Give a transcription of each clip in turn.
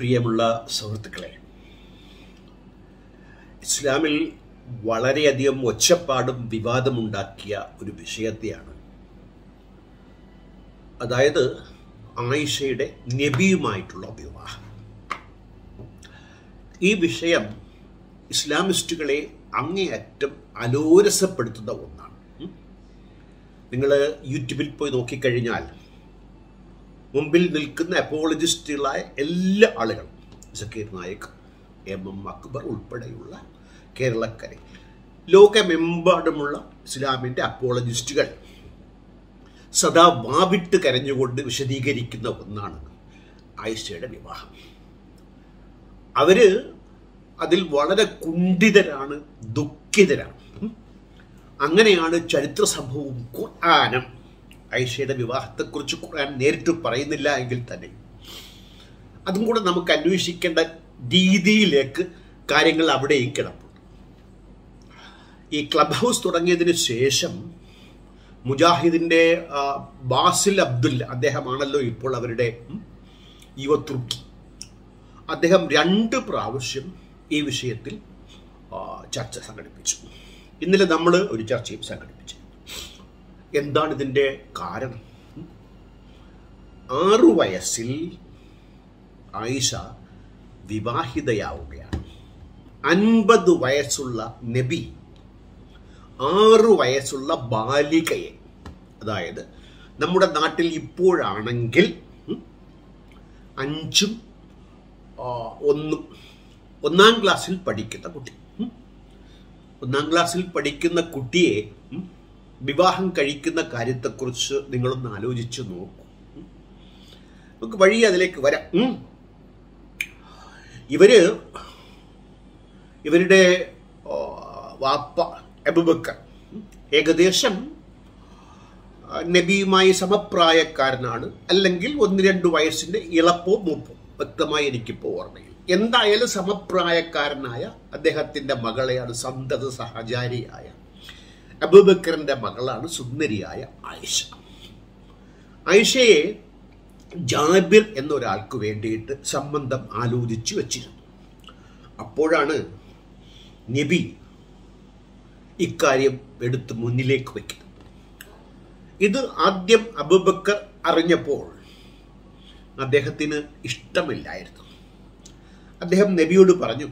പ്രിയമുള്ള സുഹൃത്തുക്കളെ ഇസ്ലാമിൽ വളരെയധികം ഒച്ചപ്പാടും വിവാദമുണ്ടാക്കിയ ഒരു വിഷയത്തെയാണ് അതായത് ആയിഷയുടെ നബിയുമായിട്ടുള്ള വിവാഹം ഈ വിഷയം ഇസ്ലാമിസ്റ്റുകളെ അങ്ങേയറ്റം അലോരസപ്പെടുത്തുന്ന ഒന്നാണ് നിങ്ങൾ യൂട്യൂബിൽ പോയി നോക്കിക്കഴിഞ്ഞാൽ മുമ്പിൽ നിൽക്കുന്ന അപ്പോളജിസ്റ്റുകളായ എല്ലാ ആളുകളും സക്കീർ നായക് എം എം അക്ബർ ഉൾപ്പെടെയുള്ള കേരളക്കരെ ലോകമെമ്പാടുമുള്ള ഇസ്ലാമിൻ്റെ അപ്പോളജിസ്റ്റുകൾ സദാ വാവിട്ട് കരഞ്ഞുകൊണ്ട് വിശദീകരിക്കുന്ന ഒന്നാണ് ആയിഷയുടെ വിവാഹം അവര് അതിൽ വളരെ കുണ്ഠിതരാണ് ദുഃഖിതരാണ് അങ്ങനെയാണ് ചരിത്ര സംഭവവും ഖുർആാനം ഐഷയുടെ വിവാഹത്തെക്കുറിച്ച് ഖുർആൻ നേരിട്ട് പറയുന്നില്ല എങ്കിൽ തന്നെ അതും കൂടെ നമുക്ക് അന്വേഷിക്കേണ്ട രീതിയിലേക്ക് കാര്യങ്ങൾ അവിടെയും കിടപ്പുണ്ട് ഈ ക്ലബ് ഹൗസ് തുടങ്ങിയതിന് ശേഷം മുജാഹിദിന്റെ ബാസിൽ അബ്ദുല്ല അദ്ദേഹമാണല്ലോ ഇപ്പോൾ അവരുടെ യുവതുർക്കി അദ്ദേഹം രണ്ട് പ്രാവശ്യം ഈ വിഷയത്തിൽ ചർച്ച സംഘടിപ്പിച്ചു ഇന്നലെ നമ്മൾ ഒരു ചർച്ചയും സംഘടിപ്പിച്ചു എന്താണ് ഇതിൻ്റെ കാരണം ആറു വയസ്സിൽ ആയിഷ വിവാഹിതയാവുകയാണ് അൻപത് വയസ്സുള്ള നബി ആറു വയസ്സുള്ള ബാലികയെ അതായത് നമ്മുടെ നാട്ടിൽ ഇപ്പോഴാണെങ്കിൽ അഞ്ചും ഒന്നും ഒന്നാം ക്ലാസ്സിൽ പഠിക്കുന്ന കുട്ടി ഒന്നാം ക്ലാസ്സിൽ പഠിക്കുന്ന കുട്ടിയെ വിവാഹം കഴിക്കുന്ന കാര്യത്തെക്കുറിച്ച് നിങ്ങളൊന്ന് ആലോചിച്ച് നോക്കൂ നമുക്ക് വഴി അതിലേക്ക് വരാം ഇവര് ഇവരുടെ വാപ്പ അബുബക്കർ ഏകദേശം നബിയുമായി സമപ്രായക്കാരനാണ് അല്ലെങ്കിൽ ഒന്ന് രണ്ട് വയസ്സിന്റെ ഇളപ്പോ മൂപ്പോ വ്യക്തമായി എനിക്കിപ്പോൾ ഓർമ്മയില്ല എന്തായാലും സമപ്രായക്കാരനായ അദ്ദേഹത്തിന്റെ മകളെയാണ് സന്തത സഹചാരിയായ അബൂബക്കറിന്റെ മകളാണ് സുന്ദരിയായ ആയിഷ ആയിഷയെ ജാബിർ എന്നൊരാൾക്ക് വേണ്ടിയിട്ട് സംബന്ധം ആലോചിച്ചു വച്ചിരുന്നു അപ്പോഴാണ് നബി ഇക്കാര്യം എടുത്ത് മുന്നിലേക്ക് വയ്ക്കുന്നത് ഇത് ആദ്യം അബൂബക്കർ അറിഞ്ഞപ്പോൾ അദ്ദേഹത്തിന് ഇഷ്ടമില്ലായിരുന്നു അദ്ദേഹം നബിയോട് പറഞ്ഞു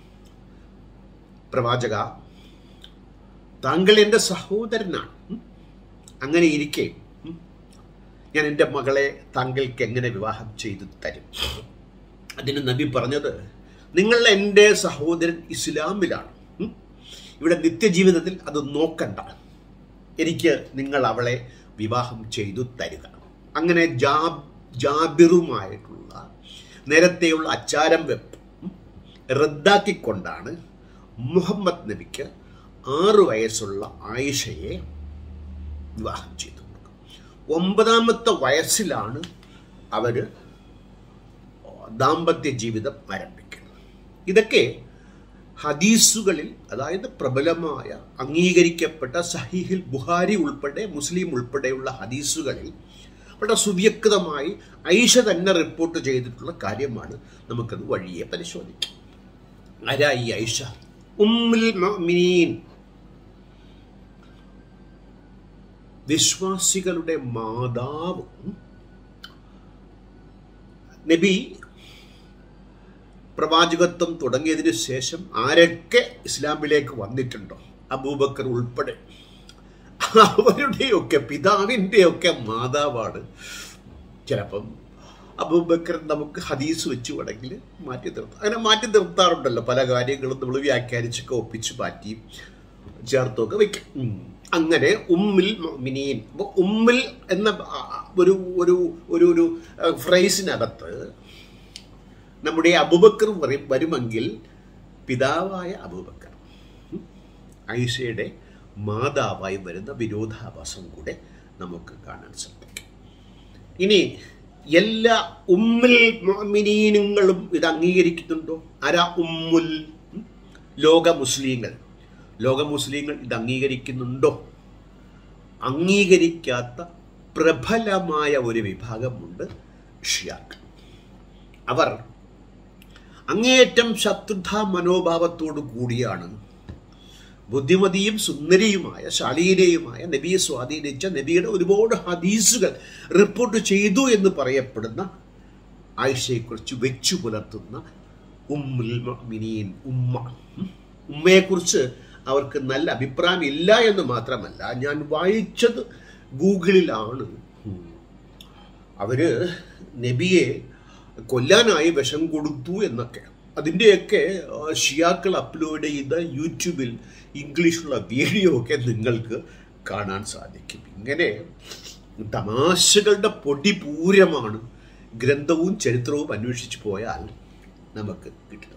പ്രവാചക താങ്കൾ എൻ്റെ സഹോദരനാണ് അങ്ങനെ ഇരിക്കെ ഞാൻ എൻ്റെ മകളെ താങ്കൾക്ക് എങ്ങനെ വിവാഹം ചെയ്തു തരും അതിന് നബി പറഞ്ഞത് നിങ്ങൾ എൻ്റെ സഹോദരൻ ഇസ്ലാമിലാണ് ഇവിടെ നിത്യജീവിതത്തിൽ അത് നോക്കണ്ട എനിക്ക് നിങ്ങൾ അവളെ വിവാഹം ചെയ്തു തരിക അങ്ങനെ ജാ ജാബിറുമായിട്ടുള്ള നേരത്തെയുള്ള അച്ചാരം വെപ്പ് റദ്ദാക്കിക്കൊണ്ടാണ് മുഹമ്മദ് നബിക്ക് ആറു വയസ്സുള്ള ആയിഷയെ വിവാഹം ചെയ്തു ഒമ്പതാമത്തെ വയസ്സിലാണ് അവർ ദാമ്പത്യ ജീവിതം ആരംഭിക്കുന്നത് ഇതൊക്കെ ഹദീസുകളിൽ അതായത് പ്രബലമായ അംഗീകരിക്കപ്പെട്ട സഹീഹിൽ ബുഹാരി ഉൾപ്പെടെ മുസ്ലിം ഉൾപ്പെടെയുള്ള ഹദീസുകളിൽ വളരെ സുവ്യക്തമായി ഐഷ തന്നെ റിപ്പോർട്ട് ചെയ്തിട്ടുള്ള കാര്യമാണ് നമുക്കത് വഴിയെ പരിശോധിക്കാം ആരാ ഈ ഐഷ ഉമ്മുൽ മുഅ്മിനീൻ വിശ്വാസികളുടെ മാതാവും നബി പ്രവാചകത്വം തുടങ്ങിയതിന് ശേഷം ആരൊക്കെ ഇസ്ലാമിലേക്ക് വന്നിട്ടുണ്ടോ അബൂബക്കർ ഉൾപ്പെടെ അവരുടെയൊക്കെ പിതാവിൻ്റെയൊക്കെ മാതാവാണ് ചിലപ്പം അബൂബക്കർ നമുക്ക് ഹദീസ് വെച്ച് വേണമെങ്കിൽ മാറ്റി നിർത്താം അങ്ങനെ മാറ്റി നിർത്താറുണ്ടല്ലോ പല കാര്യങ്ങളും നമ്മൾ വ്യാഖ്യാനിച്ചൊക്കെ ഒപ്പിച്ച് മാറ്റി ചേർത്തൊക്കെ വെക്കും അങ്ങനെ ഉമ്മിൽ മിനീൻ അപ്പോൾ ഉമ്മിൽ എന്ന ഒരു ഒരു ഒരു ഒരു ഫ്രൈസിനകത്ത് നമ്മുടെ അബുബക്കർ വരുമെങ്കിൽ പിതാവായ അബൂബക്കർ ഐഷയുടെ മാതാവായി വരുന്ന വിരോധാഭാസം കൂടെ നമുക്ക് കാണാൻ സാധിക്കും ഇനി എല്ലാ ഉമ്മുൽ മുഅ്മിനീനുകളും ഇത് അംഗീകരിക്കുന്നുണ്ടോ ആരാ ഉമ്മുൽ ലോക മുസ്ലിങ്ങൾ ലോക മുസ്ലിങ്ങൾ ഇത് അംഗീകരിക്കുന്നുണ്ടോ അംഗീകരിക്കാത്ത പ്രബലമായ ഒരു വിഭാഗമുണ്ട് ഷിയാക്കൾ അവർ അങ്ങേയറ്റം ശത്രുതാ മനോഭാവത്തോടു കൂടിയാണ് ബുദ്ധിമതിയും സുന്ദരിയുമായ ശാലീനയുമായ നബിയെ സ്വാധീനിച്ച നബിയുടെ ഒരുപാട് ഹദീസുകൾ റിപ്പോർട്ട് ചെയ്തു എന്ന് പറയപ്പെടുന്ന ആയിഷയെക്കുറിച്ച് വെച്ചു പുലർത്തുന്ന ഉമ്മുൽ മുഅ്മിനീൻ ഉമ്മ ഉം. ഉമ്മയെക്കുറിച്ച് അവർക്ക് നല്ല അഭിപ്രായം ഇല്ല എന്ന് മാത്രമല്ല ഞാൻ വായിച്ചത് ഗൂഗിളിലാണ് ഉം. അവര് നബിയെ കൊല്ലാനായി വിഷം കൊടുത്തു എന്നൊക്കെ അതിൻ്റെയൊക്കെ ആ, ഷിയാക്കൾ അപ്ലോഡ് ചെയ്ത യൂട്യൂബിൽ ഇംഗ്ലീഷിലുള്ള വീഡിയോ ഒക്കെ നിങ്ങൾക്ക് കാണാൻ സാധിക്കും ഇങ്ങനെ തമാശകളുടെ പൊടിപൂരമാണ് ഗ്രന്ഥവും ചരിത്രവും അന്വേഷിച്ച് പോയാൽ നമുക്ക് കിട്ടുന്നത്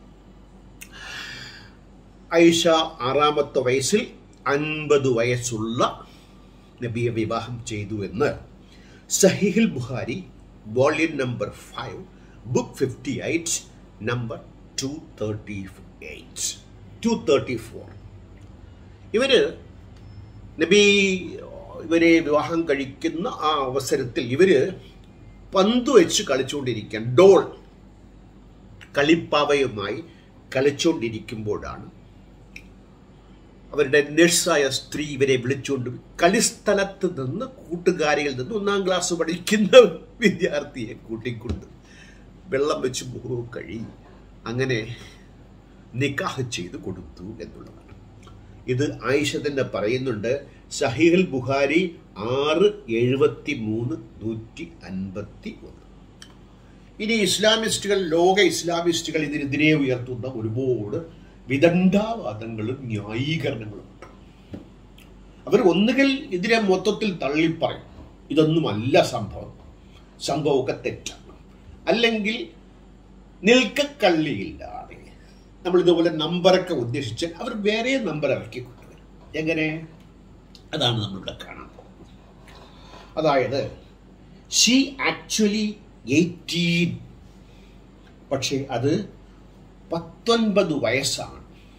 ഐഷ ആറാമത്തെ വയസ്സിൽ അൻപത് വയസ്സുള്ള നബിയെ വിവാഹം ചെയ്തു എന്ന് സഹിഹിൽ ബുഹാരി volume number five book fifty eight number two thirty eight two thirty four ഇവര് നബി ഇവരെ വിവാഹം കഴിക്കുന്ന ആ അവസരത്തിൽ ഇവര് പന്ത് വെച്ച് കളിച്ചുകൊണ്ടിരിക്കാൻ ഡോൾ കളിപ്പാവയുമായി കളിച്ചുകൊണ്ടിരിക്കുമ്പോഴാണ് അവരുടെ നഴ്സായ സ്ത്രീ ഇവരെ വിളിച്ചുകൊണ്ട് കളിസ്ഥലത്ത് നിന്ന് കൂട്ടുകാരിയിൽ നിന്ന് ഒന്നാം ക്ലാസ് പഠിക്കുന്ന വിദ്യാർത്ഥിയെ കൂട്ടിക്കൊണ്ട് വെള്ളം വെച്ച് മുഖവും കഴി അങ്ങനെ നിക്കാഹ് ചെയ്ത് കൊടുത്തു എന്നുള്ളതാണ് ഇത് ആയിഷ തന്നെ പറയുന്നുണ്ട് സഹീൽ ബുഖാരി ആറ് എഴുപത്തി മൂന്ന് നൂറ്റി അൻപത്തി ഒന്ന് ഇനി ഇസ്ലാമിസ്റ്റുകൾ ലോക ഇസ്ലാമിസ്റ്റുകൾ ഇതിനെതിരെ ഉയർത്തുന്ന ഒരുപാട് വിദണ്ഡാവാദങ്ങളും ന്യായീകരണങ്ങളും ഉണ്ട് അവർ ഒന്നുകിൽ ഇതിനെ മൊത്തത്തിൽ തള്ളിപ്പറയും ഇതൊന്നുമല്ല സംഭവം സംഭവമൊക്കെ തെറ്റാണ് അല്ലെങ്കിൽ നിൽക്കക്കള്ളിയില്ലാതെ നമ്മൾ ഇതുപോലെ നമ്പറൊക്കെ ഉദ്ദേശിച്ചാൽ അവർ വേറെ നമ്പർ ഇറക്കി കൊണ്ടുവരും എങ്ങനെ അതാണ് നമ്മളിവിടെ കാണാൻ പോകുന്നത് അതായത് ഷീ ആക്ച്വലി എയ്റ്റീൻ പക്ഷേ അത് പത്തൊൻപത് വയസ്സാണ്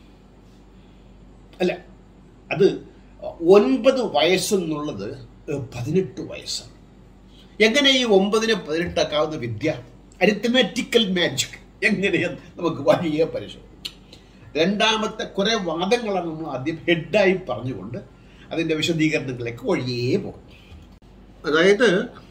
അല്ല അത് ഒൻപത് വയസ്സെന്നുള്ളത് പതിനെട്ട് വയസ്സാണ് എങ്ങനെ ഈ ഒമ്പതിന് പതിനെട്ടാക്കാവുന്ന വിദ്യ അരിത്തമാറ്റിക്കൽ മാജിക് എങ്ങനെയെന്ന് നമുക്ക് വഴിയെ പരിശോധിക്കാം രണ്ടാമത്തെ കുറെ വാദങ്ങളാണ് നമ്മൾ ആദ്യം ഹെഡായി പറഞ്ഞുകൊണ്ട് അതിൻ്റെ വിശദീകരണങ്ങളിലേക്ക് വഴിയേ പോകും അതായത്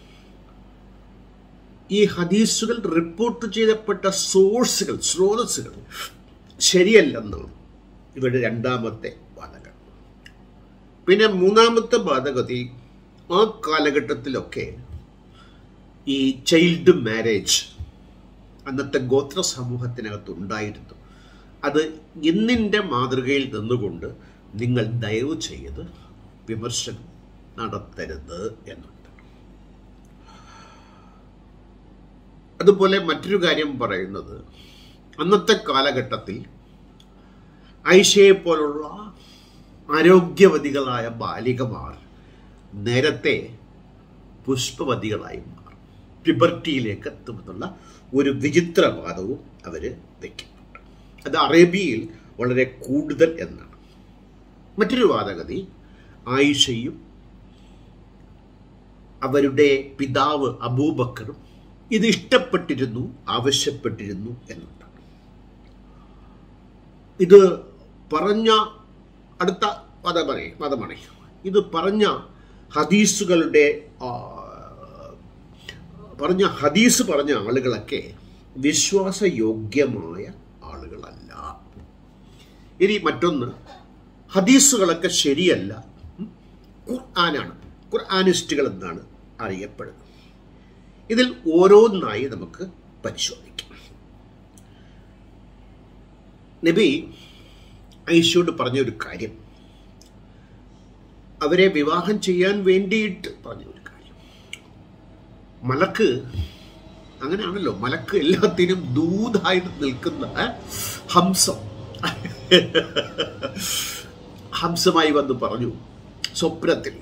ഈ ഹദീസുകൾ റിപ്പോർട്ട് ചെയ്യപ്പെട്ട സോഴ്സുകൾ സ്രോതസ്സുകൾ ശരിയല്ലെന്നാണ് ഇവരുടെ രണ്ടാമത്തെ വാദകം പിന്നെ മൂന്നാമത്തെ വാദഗതി ആ കാലഘട്ടത്തിലൊക്കെ ഈ ചൈൽഡ് മാരേജ് അന്നത്തെ ഗോത്ര സമൂഹത്തിനകത്ത് ഉണ്ടായിരുന്നു അത് ഇന്നിൻ്റെ മാതൃകയിൽ നിന്നുകൊണ്ട് നിങ്ങൾ ദയവ് ചെയ്ത് വിമർശനം നടത്തരുത് എന്നുണ്ട് അതുപോലെ മറ്റൊരു കാര്യം പറയുന്നത് അന്നത്തെ കാലഘട്ടത്തിൽ ഐഷയെ പോലുള്ള ആരോഗ്യവതികളായ ബാലികമാർ നേരത്തെ പുഷ്പവതികളായി മാറും പിബർട്ടിയിലേക്ക് എത്തുമെന്നുള്ള ഒരു വിചിത്രവാദവും അവർ വയ്ക്കുന്നുണ്ട് അത് അറേബ്യയിൽ വളരെ കൂടുതൽ എന്നാണ് മറ്റൊരു വാദഗതി ആയിഷയും അവരുടെ പിതാവ് അബൂബക്കറും ഇത് ഇഷ്ടപ്പെട്ടിരുന്നു ആവശ്യപ്പെട്ടിരുന്നു എന്നുണ്ട് ഇത് പറഞ്ഞ അടുത്ത മതമണി മതമണി ഇത് പറഞ്ഞ ഹദീസുകളുടെ ആ, പറഞ്ഞ ഹദീസ് പറഞ്ഞ ആളുകളൊക്കെ വിശ്വാസയോഗ്യമായ ആളുകളല്ല ഇനി മറ്റൊന്ന് ഹദീസുകളൊക്കെ ശരിയല്ല ഉം, ഖുർആനാണ് ഖുർആനിസ്റ്റുകൾ എന്നാണ് അറിയപ്പെടുന്നത് ഇതിൽ ഓരോന്നായി നമുക്ക് പരിശോധിക്കാം നബി ഐഷയോട് പറഞ്ഞ ഒരു കാര്യം അവരെ വിവാഹം ചെയ്യാൻ വേണ്ടിയിട്ട് പറഞ്ഞ ഒരു കാര്യം മലക്ക് അങ്ങനെയാണല്ലോ മലക്ക് എല്ലാത്തിനും ദൂതായിട്ട് നിൽക്കുന്ന ഏ, ഹംസം ഹംസമായി വന്ന് പറഞ്ഞു സ്വപ്നത്തിൽ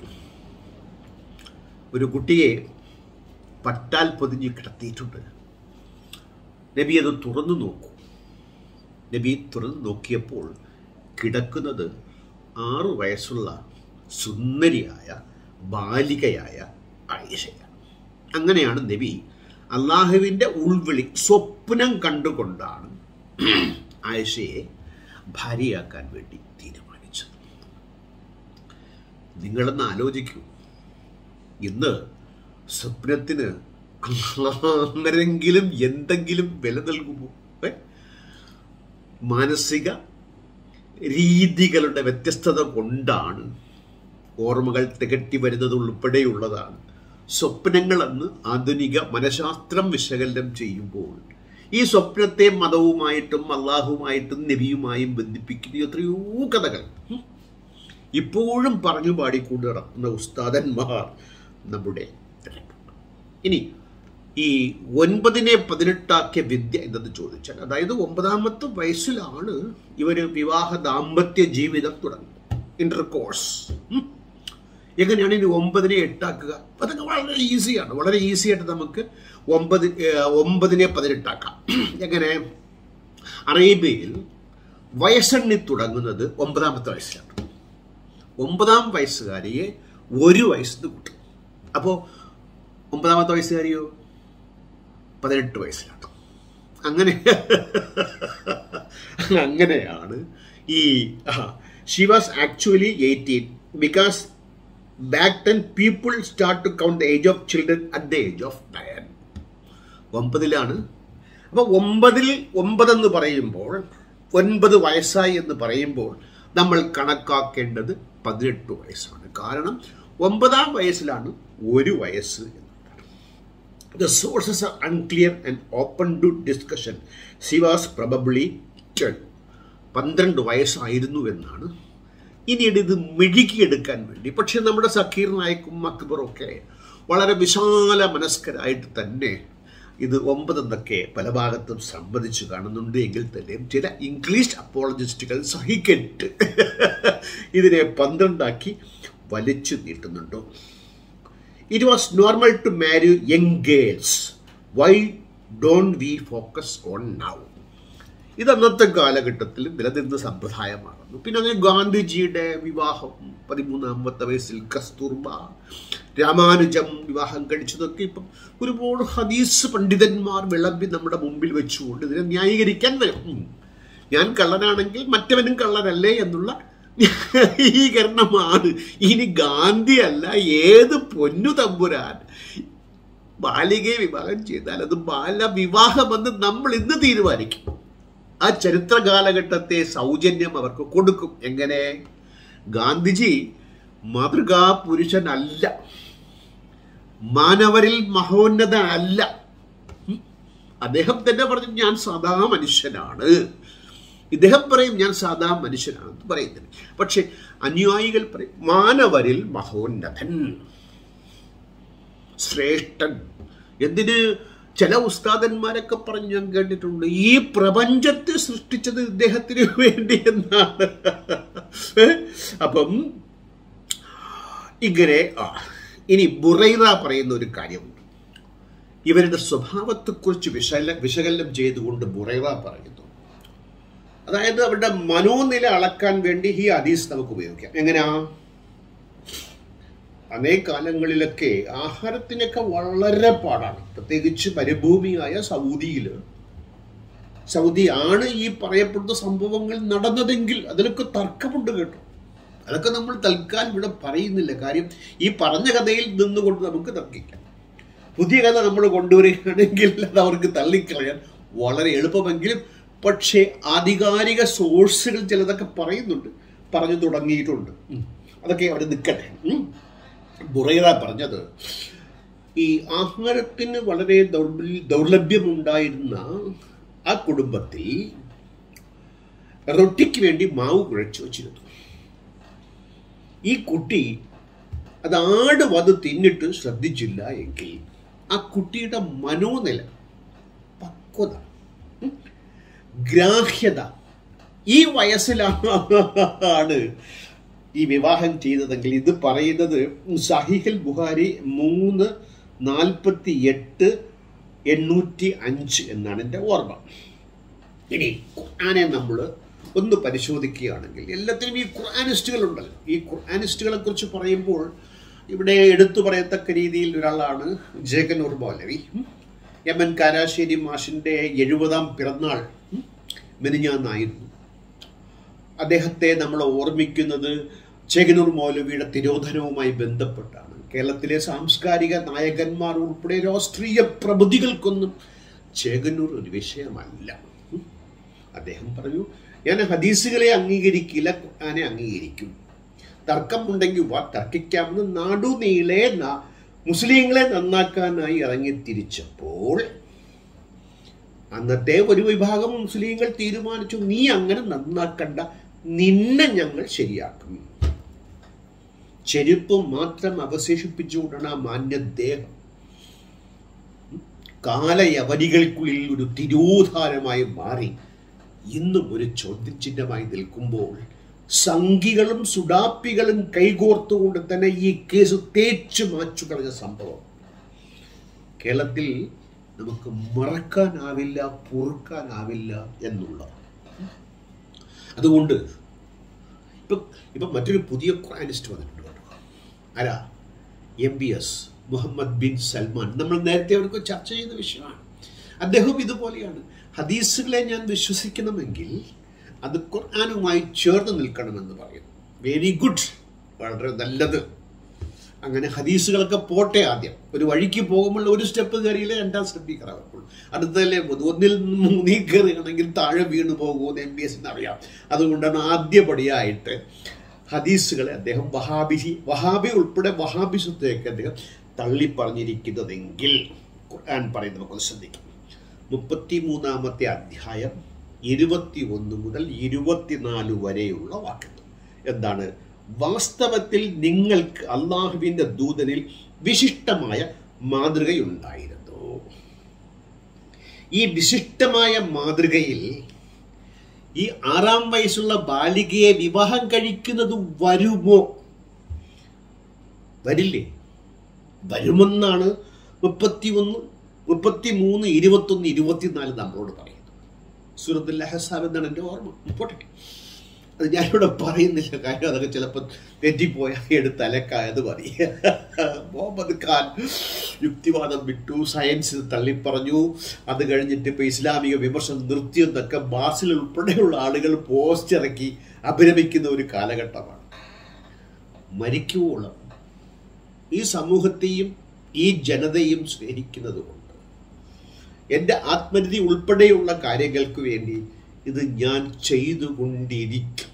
ഒരു കുട്ടിയെ പട്ടാൽ പൊതിഞ്ഞ് കിടത്തിയിട്ടുണ്ട് നബി അത് തുറന്നു നോക്കൂ നബി തുറന്നു നോക്കിയപ്പോൾ കിടക്കുന്നത് ആറു വയസ്സുള്ള സുന്ദരിയായ ബാലികയായ ആയിഷയാണ് അങ്ങനെയാണ് നബി അള്ളാഹുവിൻ്റെ ഉൾവിളി സ്വപ്നം കണ്ടുകൊണ്ടാണ് ആയിഷയെ ഭാര്യയാക്കാൻ വേണ്ടി തീരുമാനിച്ചത് നിങ്ങളൊന്ന് ആലോചിക്കൂ ഇന്ന് സ്വപ്നത്തിന് ആരെങ്കിലും എന്തെങ്കിലും വില നൽകുമോ ഏ? മാനസിക രീതികളുടെ വ്യത്യസ്തത കൊണ്ടാണ് ഓർമ്മകൾ തികട്ടി വരുന്നത് ഉൾപ്പെടെയുള്ളതാണ് സ്വപ്നങ്ങളെന്ന് ആധുനിക മനഃശാസ്ത്രം വിശകലനം ചെയ്യുമ്പോൾ ഈ സ്വപ്നത്തെ മതവുമായിട്ടും അള്ളാഹുമായിട്ടും നബിയുമായും ബന്ധിപ്പിക്കുന്ന എത്രയോ കഥകൾ ഉം. ഇപ്പോഴും പറഞ്ഞു പാടിക്കൊണ്ട് നടക്കുന്ന ഉസ്താദന്മാർ നമ്മുടെ ഇടയിലുണ്ട്. ഇനി ഈ ഒൻപതിനെ പതിനെട്ടാക്കിയ വിദ്യ എന്തെന്ന് ചോദിച്ചാൽ അതായത് ഒമ്പതാമത്തെ വയസ്സിലാണ് ഇവർ വിവാഹ ദാമ്പത്യ ജീവിതം തുടങ്ങുന്നത് ഇന്റർകോഴ്സ് എങ്ങനെയാണ് ഇനി ഒമ്പതിനെ എട്ടാക്കുക അതൊക്കെ വളരെ ഈസിയാണ് വളരെ ഈസി ആയിട്ട് നമുക്ക് ഒമ്പത് ഏഹ്, ഒമ്പതിനെ പതിനെട്ടാക്കാം എങ്ങനെ അറേബ്യയിൽ വയസ്സെണ്ണി തുടങ്ങുന്നത് ഒമ്പതാമത്തെ വയസ്സിലാണ് ഒമ്പതാം വയസ്സുകാരിയെ ഒരു വയസ്സിന് കൂട്ടും അപ്പോൾ ഒമ്പതാമത്തെ വയസ്സുകാരിയോ പതിനെട്ട് വയസ്സിലാണ് അങ്ങനെ അങ്ങനെയാണ് ഈ she was actually eighteen because back then people start to count the age of children at the age of nine ഒമ്പതിലാണ് അപ്പോൾ ഒമ്പതിൽ ഒമ്പതെന്ന് പറയുമ്പോൾ ഒൻപത് വയസ്സായി എന്ന് പറയുമ്പോൾ നമ്മൾ കണക്കാക്കേണ്ടത് പതിനെട്ട് വയസ്സാണ് കാരണം ഒമ്പതാം വയസ്സിലാണ് ഒരു വയസ്സ് എന്നുള്ളത് The sources are unclear and open to discussion. She was probably 10. പന്ത്രണ്ട് വയസ്സായിരുന്നു എന്നാണ് ഇനിയുടെ ഇത് മെഴുകിയെടുക്കാൻ വേണ്ടി പക്ഷെ നമ്മുടെ സക്കീർ നായിക്കും അക്ബറും ഒക്കെ വളരെ വിശാല മനസ്കരായിട്ട് തന്നെ ഇത് ഒമ്പതെന്നൊക്കെ പല ഭാഗത്തും സമ്മതിച്ചു കാണുന്നുണ്ട് എങ്കിൽ തന്നെയും ചില ഇംഗ്ലീഷ് അപ്പോളജിസ്റ്റുകൾ സഹിക്കറ്റ് ഇതിനെ പന്ത്രണ്ടാക്കി വലിച്ചു നീട്ടുന്നുണ്ടോ it was normal to marry young girls. Why don't we focus on now? ഇത് അന്നത്തെ കാലഘട്ടത്തിൽ നിലനിന്ന സമ്പ്രദായമായിരുന്നു പിന്നെ അങ്ങനെ ഗാന്ധിജിയുടെ വിവാഹം പതിമൂന്നാമത്തെ വയസ്സിൽ കസ്തൂർബ രാമാനുജം വിവാഹം കഴിച്ചതൊക്കെ ഇപ്പം ഒരുപാട് ഹദീസ് പണ്ഡിതന്മാർ വിളമ്പി നമ്മുടെ മുമ്പിൽ വെച്ചുകൊണ്ട് ഇതിനെ ന്യായീകരിക്കാൻ വരും ഉം. ഞാൻ കള്ളനാണെങ്കിൽ മറ്റവനും കള്ളനല്ലേ എന്നുള്ള ന്യായീകരണമാണ് ഇനി ഗാന്ധി അല്ല ഏത് പൊന്നു തമ്പുരാൻ ബാലികയെ വിവാഹം ചെയ്താൽ അത് ബാലവിവാഹമെന്ന് നമ്മൾ ഇന്ന് തീരുമാനിക്കും ആ ചരിത്ര കാലഘട്ടത്തെ സൗജന്യം അവർക്ക് കൊടുക്കും എങ്ങനെ ഗാന്ധിജി മാതൃകാ പുരുഷനല്ല മാനവരിൽ മഹോന്നത അല്ല ഉം. അദ്ദേഹം തന്നെ പറഞ്ഞു ഞാൻ സാധാ മനുഷ്യനാണ് ഇദ്ദേഹം പറയും ഞാൻ സാധാ മനുഷ്യനാണെന്ന് പറയുന്നത് പക്ഷെ അനുയായികൾ പറയും മാനവരിൽ മഹോന്നതൻ ശ്രേഷ്ഠൻ എന്തിന് ചില ഉസ്താദന്മാരൊക്കെ പറഞ്ഞ് ഞാൻ കേട്ടിട്ടുണ്ട് ഈ പ്രപഞ്ചത്തെ സൃഷ്ടിച്ചത് ഇദ്ദേഹത്തിന് വേണ്ടി എന്നാണ് ഏ? അപ്പം ഇങ്ങനെ ആ ഇനി ബുറൈറ പറയുന്ന ഒരു കാര്യമുണ്ട് ഇവരുടെ സ്വഭാവത്തെക്കുറിച്ച് വിശല വിശകലനം ചെയ്തുകൊണ്ട് ബുറൈറ പറയുന്നു അതായത് അവരുടെ മനോനില അളക്കാൻ വേണ്ടി ഈ ഹദീസ് നമുക്ക് ഉപയോഗിക്കാം എങ്ങനെയാ അനേ കാലങ്ങളിലൊക്കെ ആഹാരത്തിനൊക്കെ വളരെ പാടാണ് പ്രത്യേകിച്ച് മരുഭൂമിയായ സൗദിയിൽ സൗദി ആണ് ഈ പറയപ്പെടുന്ന സംഭവങ്ങൾ നടന്നതെങ്കിൽ അതിലൊക്കെ തർക്കമുണ്ട് കേട്ടോ അതൊക്കെ നമ്മൾ തൽക്കാലം ഇവിടെ പറയുന്നില്ല കാര്യം ഈ പറഞ്ഞ കഥയിൽ നിന്നുകൊണ്ട് നമുക്ക് തർക്കിക്കാം പുതിയ കഥ നമ്മൾ കൊണ്ടുവരികയാണെങ്കിൽ അത് അവർക്ക് തള്ളിക്കളയാൻ വളരെ എളുപ്പമെങ്കിലും പക്ഷേ ആധികാരിക സോഴ്സുകൾ ചിലതൊക്കെ പറയുന്നുണ്ട് പറഞ്ഞു തുടങ്ങിയിട്ടുണ്ട് ഉം. അതൊക്കെ അവിടെ നിൽക്കട്ടെ ഉം. ബുറൈറ പറഞ്ഞത് ഈ ആഹാരത്തിന് വളരെ ദൗർബല്യ ദൗർലഭ്യമുണ്ടായിരുന്ന ആ കുടുംബത്തിൽ റൊട്ടിക്ക് വേണ്ടി മാവ് കുഴച്ചു വച്ചിരുന്നു ഈ കുട്ടി അത് ആട് വത് തിന്നിട്ട് ശ്രദ്ധിച്ചില്ല എങ്കിൽ ആ കുട്ടിയുടെ മനോനില പക്വത ഉം, ഗ്രാഹ്യത ഈ വയസ്സിലാണ് ഈ വിവാഹം ചെയ്തതെങ്കിൽ ഇത് പറയുന്നത് സഹിഹൽ ബുഹാരി മൂന്ന് നാൽപ്പത്തി എട്ട് എണ്ണൂറ്റി അഞ്ച് എന്നാണ് എൻ്റെ ഓർമ്മ ഇനി ഖുർആനെ നമ്മൾ ഒന്ന് പരിശോധിക്കുകയാണെങ്കിൽ എല്ലാത്തിനും ഈ ഖുർആനിസ്റ്റുകൾ ഉണ്ടല്ലോ ഈ ഖുർആനിസ്റ്റുകളെ കുറിച്ച് പറയുമ്പോൾ ഇവിടെ എടുത്തു പറയത്തക്ക രീതിയിൽ ഒരാളാണ് ജേക്കനൂർ മൗലവി ഉം. എം എൻ കാരാശ്ശേരി മാഷിൻ്റെ എഴുപതാം പിറന്നാൾ ഉം. മെനിഞ്ഞാന്നായിരുന്നു അദ്ദേഹത്തെ നമ്മൾ ഓർമ്മിക്കുന്നത് ചെകനൂർ മൗലവിയുടെ തിരോധനവുമായി ബന്ധപ്പെട്ടാണ് കേരളത്തിലെ സാംസ്കാരിക നായകന്മാർ ഉൾപ്പെടെ രാഷ്ട്രീയ പ്രബുദ്ധികൾക്കൊന്നും ചേകന്നൂർ ഒരു വിഷയമല്ല ഉം. അദ്ദേഹം പറഞ്ഞു ഞാൻ ഹദീസുകളെ അംഗീകരിക്കില്ല ഖുർആനെ അംഗീകരിക്കും തർക്കമുണ്ടെങ്കിൽ വാ തർക്കിക്കാമെന്ന് നാടുനീളെ ന- മുസ്ലിങ്ങളെ നന്നാക്കാനായി ഇറങ്ങിത്തിരിച്ചപ്പോൾ അന്നത്തെ ഒരു വിഭാഗം മുസ്ലിങ്ങൾ തീരുമാനിച്ചു നീ അങ്ങനെ നന്നാക്കണ്ട നിന്നെ ഞങ്ങൾ ശരിയാക്കും ചെരുപ്പ് മാത്രം അവശേഷിപ്പിച്ചുകൊണ്ടാണ് ആ മാന്യദേഹം കാലയവനികൾക്കുള്ളിൽ ഒരു തിരോധാരമായി മാറി ഇന്നും ഒരു ചോദ്യചിഹ്നമായി നിൽക്കുമ്പോൾ സംഘികളും സുഡാപ്പികളും കൈകോർത്തുകൊണ്ട് തന്നെ ഈ കേസ് തേച്ചു മാച്ചു കളഞ്ഞ സംഭവം കേരളത്തിൽ നമുക്ക് മറക്കാനാവില്ല പൊറുക്കാനാവില്ല എന്നുള്ള അതുകൊണ്ട് ഇപ്പം ഇപ്പം മറ്റൊരു പുതിയ ഖുറാനിസ്റ്റ് വന്നിട്ടുണ്ട് കേട്ടോ ആരാ M B S Mohammed bin Salman നമ്മൾ നേരത്തെ അവർക്ക് ചർച്ച ചെയ്ത വിഷയമാണ് അദ്ദേഹം ഇതുപോലെയാണ് ഹദീസുകളെ ഞാൻ വിശ്വസിക്കണമെങ്കിൽ അത് ഖുർആാനുമായി ചേർന്ന് നിൽക്കണമെന്ന് പറയുന്നു വെരി ഗുഡ് വളരെ നല്ലത് അങ്ങനെ ഹദീസുകളൊക്കെ പോട്ടെ ആദ്യം ഒരു വഴിക്ക് പോകുമ്പോൾ ഒരു സ്റ്റെപ്പ് കയറിയില്ലേ രണ്ടാം സ്റ്റെപ്പിൽ കയറാവുള്ളൂ അടുത്തല്ലേ പോകുന്നത് ഒന്നിൽ നിന്ന് മൂന്നിൽ കയറുകയാണെങ്കിൽ താഴെ വീണ് പോകുമെന്ന് എം ബി എസിന് അറിയാം അതുകൊണ്ടാണ് ആദ്യപടിയായിട്ട് ഹദീസുകളെ അദ്ദേഹം വഹാബി വഹാബി ഉൾപ്പെടെ വഹാബിസത്തേക്ക് അദ്ദേഹം തള്ളി പറഞ്ഞിരിക്കുന്നതെങ്കിൽ ഖുർആൻ പറയുന്നത് നമുക്കൊന്ന് ശ്രദ്ധിക്കാം മുപ്പത്തി മൂന്നാമത്തെ അധ്യായം ഇരുപത്തി ഒന്ന് മുതൽ ഇരുപത്തിനാല് വരെയുള്ള വാക്യങ്ങൾ എന്താണ് വാസ്തവത്തിൽ നിങ്ങൾക്ക് അള്ളാഹുവിന്റെ ദൂതനിൽ വിശിഷ്ടമായ മാതൃകയുണ്ടായിരുന്നു ഈ വിശിഷ്ടമായ മാതൃകയിൽ ഈ ആറാം വയസ്സുള്ള ബാലികയെ വിവാഹം കഴിക്കുന്നത് വരുമോ വരില്ലേ വരുമെന്നാണ് മുപ്പത്തി ഒന്ന് മുപ്പത്തി മൂന്ന് ഇരുപത്തൊന്ന് ഇരുപത്തിനാല് നമ്മളോട് പറയുന്നത് സൂറത്തുൽ അഹസാബ് എന്നാണ് എൻ്റെ ഓർമ്മ പോട്ടെ അത് ഞാനിവിടെ പറയുന്നില്ല കാര്യം അതൊക്കെ ചിലപ്പോൾ തെറ്റിപ്പോയ എടുത്ത് അലക്കായത് മതി മുഹമ്മദ് ഖാൻ യുക്തിവാദം വിട്ടു സയൻസ് തള്ളിപ്പറഞ്ഞു അത് കഴിഞ്ഞിട്ട് ഇപ്പോൾ ഇസ്ലാമിക വിമർശനം നിർത്തിയെന്നൊക്കെ ബാസിൽ ഉൾപ്പെടെയുള്ള ആളുകൾ പോസ്റ്റ് ഇറക്കി അഭിരമിക്കുന്ന ഒരു കാലഘട്ടമാണ് മരിക്കുവോളം ഈ സമൂഹത്തെയും ഈ ജനതയും സ്നേഹിക്കുന്നത് കൊണ്ട് എൻ്റെ ആത്മനിധി ഉൾപ്പെടെയുള്ള കാര്യങ്ങൾക്ക് വേണ്ടി ഇത് ഞാൻ ചെയ്തുകൊണ്ടിരിക്കും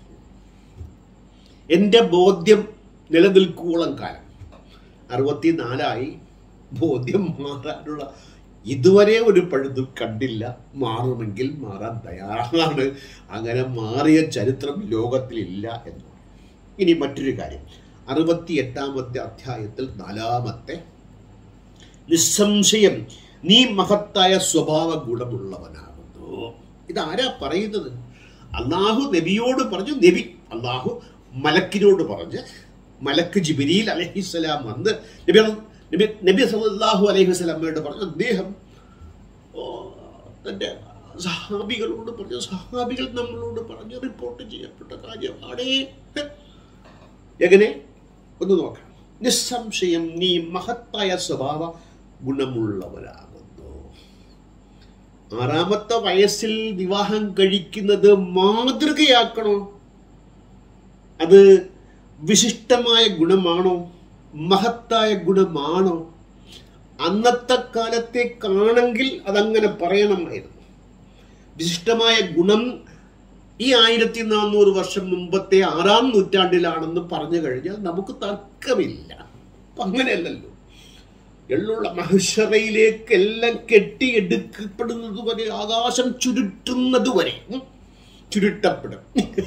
എൻ്റെ ബോധ്യം നിലനിൽക്കുവോളം കാലം അറുപത്തിനാലായി ബോധ്യം മാറാനുള്ള ഇതുവരെ ഒരു പഴുതും കണ്ടില്ല മാറുമെങ്കിൽ മാറാൻ തയ്യാറാണ് അങ്ങനെ മാറിയ ചരിത്രം ലോകത്തിലില്ല എന്ന് ഇനി മറ്റൊരു കാര്യം അറുപത്തി എട്ടാമത്തെ അധ്യായത്തിൽ നാലാമത്തെ നിസ്സംശയം നീ മഹത്തായ സ്വഭാവ ഗുണമുള്ളവനാകുന്നു ഇതാരാ പറയുന്നത് അള്ളാഹു നബിയോട് പറഞ്ഞു നബി അള്ളാഹു മലക്കിനോട് പറഞ്ഞ് മലക്ക് ജിബിരിയിൽ അലഹിസ്സലാം വന്ന് നബി നബി നബി സല്ലല്ലാഹു അലൈഹി വസല്ലമയോട് പറഞ്ഞു അദ്ദേഹം ഓ, തൻ്റെ സഹാബികളോട് പറഞ്ഞു സഹാബികൾ നമ്മളോട് പറഞ്ഞ് റിപ്പോർട്ട് ചെയ്യപ്പെട്ട കാര്യമാണ് എങ്ങനെ ഒന്ന് നോക്കാം നിസ്സംശയം നീ മഹത്തായ സ്വഭാവ ഗുണമുള്ളവരാകുന്നു ആറാമത്തെ വയസ്സിൽ വിവാഹം കഴിക്കുന്നത് മാതൃകയാക്കണോ അത് വിശിഷ്ടമായ ഗുണമാണോ മഹത്തായ ഗുണമാണോ അന്നത്തെ കാലത്തെ കാണെങ്കിൽ അതങ്ങനെ പറയണമായിരുന്നു വിശിഷ്ടമായ ഗുണം ഈ ആയിരത്തി നാനൂറ് വർഷം മുമ്പത്തെ ആറാം നൂറ്റാണ്ടിലാണെന്ന് പറഞ്ഞു കഴിഞ്ഞാൽ നമുക്ക് തർക്കമില്ല അപ്പൊ അങ്ങനെയല്ലല്ലോ എള്ളുള്ള മഹുഷറയിലേക്ക് എല്ലാം കെട്ടിയെടുക്കപ്പെടുന്നത് വരെ ആകാശം ചുരുട്ടുന്നത് വരെ ഉം, ചുരുട്ടപ്പെടും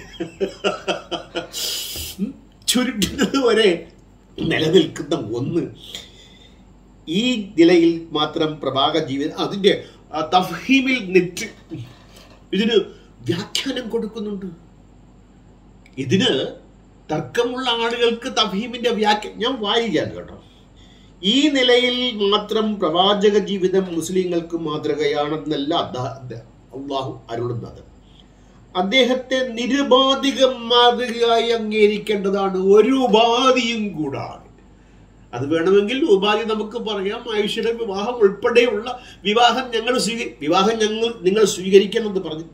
ഉം, ചുരുട്ടുന്നത് വരെ നിലനിൽക്കുന്ന ഒന്ന് ഈ നിലയിൽ മാത്രം പ്രഭാക ജീവിതം അതിൻ്റെ ആ, തഫ്ഹീമിൽ നെറ്റ് ഇതിന് വ്യാഖ്യാനം കൊടുക്കുന്നുണ്ട് ഇതിന് തർക്കമുള്ള ആളുകൾക്ക് തഫീമിന്റെ വ്യാഖ്യ ഞാൻ വായിക്കാൻ കേട്ടോ ഈ നിലയിൽ മാത്രം പ്രവാചക ജീവിതം മുസ്ലിങ്ങൾക്ക് മാതൃകയാണെന്നല്ല അദ്ദാ- അദ്ദാ- അള്ളാഹു അരുളുന്നത് അദ്ദേഹത്തെ നിരുപാധികം മാതൃകയായി അംഗീകരിക്കേണ്ടതാണ് ഒരു ഉപാധിയും കൂടാതെ അത് വേണമെങ്കിൽ ഉപാധി നമുക്ക് പറയാം ആയുഷ്യയുടെ വിവാഹം ഉൾപ്പെടെയുള്ള വിവാഹം ഞങ്ങൾ സ്വീകരി വിവാഹം ഞങ്ങൾ നിങ്ങൾ സ്വീകരിക്കണം എന്ന് പറഞ്ഞിട്ട് കേട്ടോ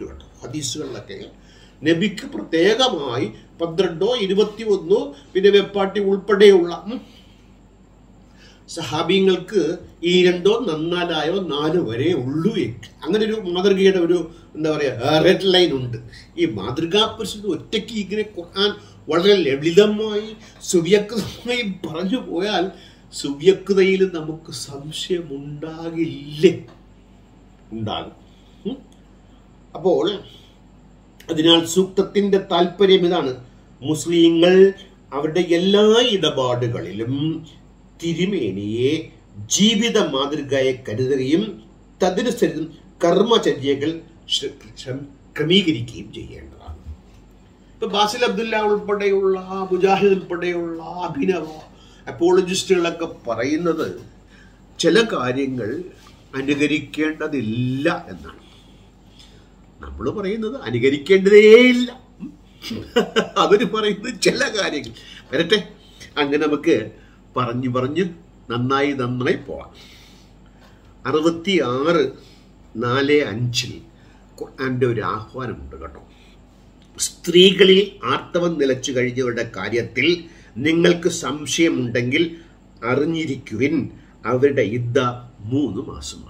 ഹദീസുകളിലൊക്കെ നബിക്ക് പ്രത്യേകമായി പന്ത്രണ്ടോ ഇരുപത്തി ഒന്നോ പിന്നെ വെപ്പാട്ടി ഉൾപ്പെടെയുള്ള ഉം, സഹാബിങ്ങൾക്ക് ഈ രണ്ടോ നന്നാലായോ നാലോ വരെ ഉള്ളൂ എങ്കിൽ അങ്ങനെ ഒരു മാതൃകയുടെ ഒരു എന്താ പറയുക റെഡ് ലൈൻ ഉണ്ട് ഈ മാതൃകാ പുരുഷന് ഒറ്റയ്ക്ക് ഇങ്ങനെ ഖുർആൻ വളരെ ലളിതമായി സുവ്യക്തമായി പറഞ്ഞു പോയാൽ സുവ്യക്തയിൽ നമുക്ക് സംശയമുണ്ടാകില്ലേ ഉണ്ടാകും ഉം? അപ്പോൾ അതിനാൽ സൂക്തത്തിന്റെ താല്പര്യം ഇതാണ് മുസ്ലിങ്ങൾ അവരുടെ എല്ലാ ഇടപാടുകളിലും തിരുമേനിയെ ജീവിത മാതൃകയെ കരുതുകയും തദനുസരിച്ച് കർമ്മചര്യകൾ ശ്ര- ശ്രം- ക്രമീകരിക്കുകയും ചെയ്യേണ്ടതാണ് ഇപ്പൊ ബാസിൽ അബ്ദുല്ല ഉൾപ്പെടെയുള്ള മുജാഹിദ് ഉൾപ്പെടെയുള്ള അഭിനവ അപ്പോളജിസ്റ്റുകളൊക്കെ പറയുന്നത് ചില കാര്യങ്ങൾ അനുകരിക്കേണ്ടതില്ല എന്നാണ് നമ്മൾ പറയുന്നത് അനുകരിക്കേണ്ടതേയില്ല അവര് പറയുന്നത് ചില കാര്യങ്ങൾ വരട്ടെ അങ്ങനെ നമുക്ക് പറഞ്ഞു പറഞ്ഞ് നന്നായി നന്നായി പോവാം അറുപത്തി ആറ് നാല് അഞ്ചിൽ ഖുർആന്റെ ഒരു ആഹ്വാനമുണ്ട് കേട്ടോ സ്ത്രീകളിൽ ആർത്തവം നിലച്ചു കഴിഞ്ഞവരുടെ കാര്യത്തിൽ നിങ്ങൾക്ക് സംശയമുണ്ടെങ്കിൽ അറിഞ്ഞിരിക്കുവിൻ അവരുടെ യുദ്ധ മൂന്ന് മാസമാകുന്നു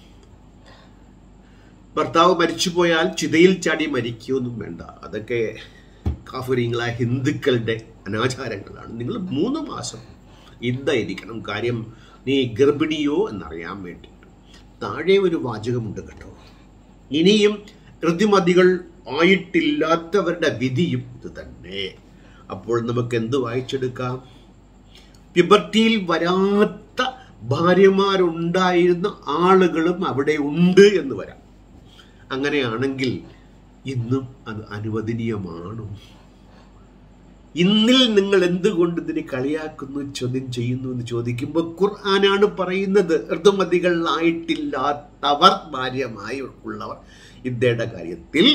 ഭർത്താവ് മരിച്ചുപോയാൽ ചിതയിൽ ചാടി മരിക്കുകയൊന്നും വേണ്ട അതൊക്കെ കാഫുരിങ്ങളായ ഹിന്ദുക്കളുടെ അനാചാരങ്ങളാണ് നിങ്ങൾ മൂന്ന് മാസം ഇരിക്കണം കാര്യം നീ ഗർഭിണിയോ എന്നറിയാൻ വേണ്ടിയിട്ട് താഴെ ഒരു വാചകമുണ്ട് കേട്ടോ ഇനിയും ഋതുമതികൾ ആയിട്ടില്ലാത്തവരുടെ വിധിയും ഇത് തന്നെ അപ്പോൾ നമുക്ക് എന്ത് വായിച്ചെടുക്കാം പിബർട്ടിയിൽ വരാത്ത ഭാര്യമാരുണ്ടായിരുന്ന ആളുകളും അവിടെ ഉണ്ട് എന്ന് വരാം അങ്ങനെയാണെങ്കിൽ ഇന്നും അത് അനുവദനീയമാണോ ഇന്നിൽ നിങ്ങൾ എന്തുകൊണ്ട് ഇതിനെ കളിയാക്കുന്നു ചോദ്യം ചെയ്യുന്നു എന്ന് ചോദിക്കുമ്പോൾ ഖുർആനാണ് പറയുന്നത് ഋതുമതികളായിട്ടില്ലാത്തവർ ഭാര്യമായി ഉള്ളവർ ഇദ്ദേഹയുടെ കാര്യത്തിൽ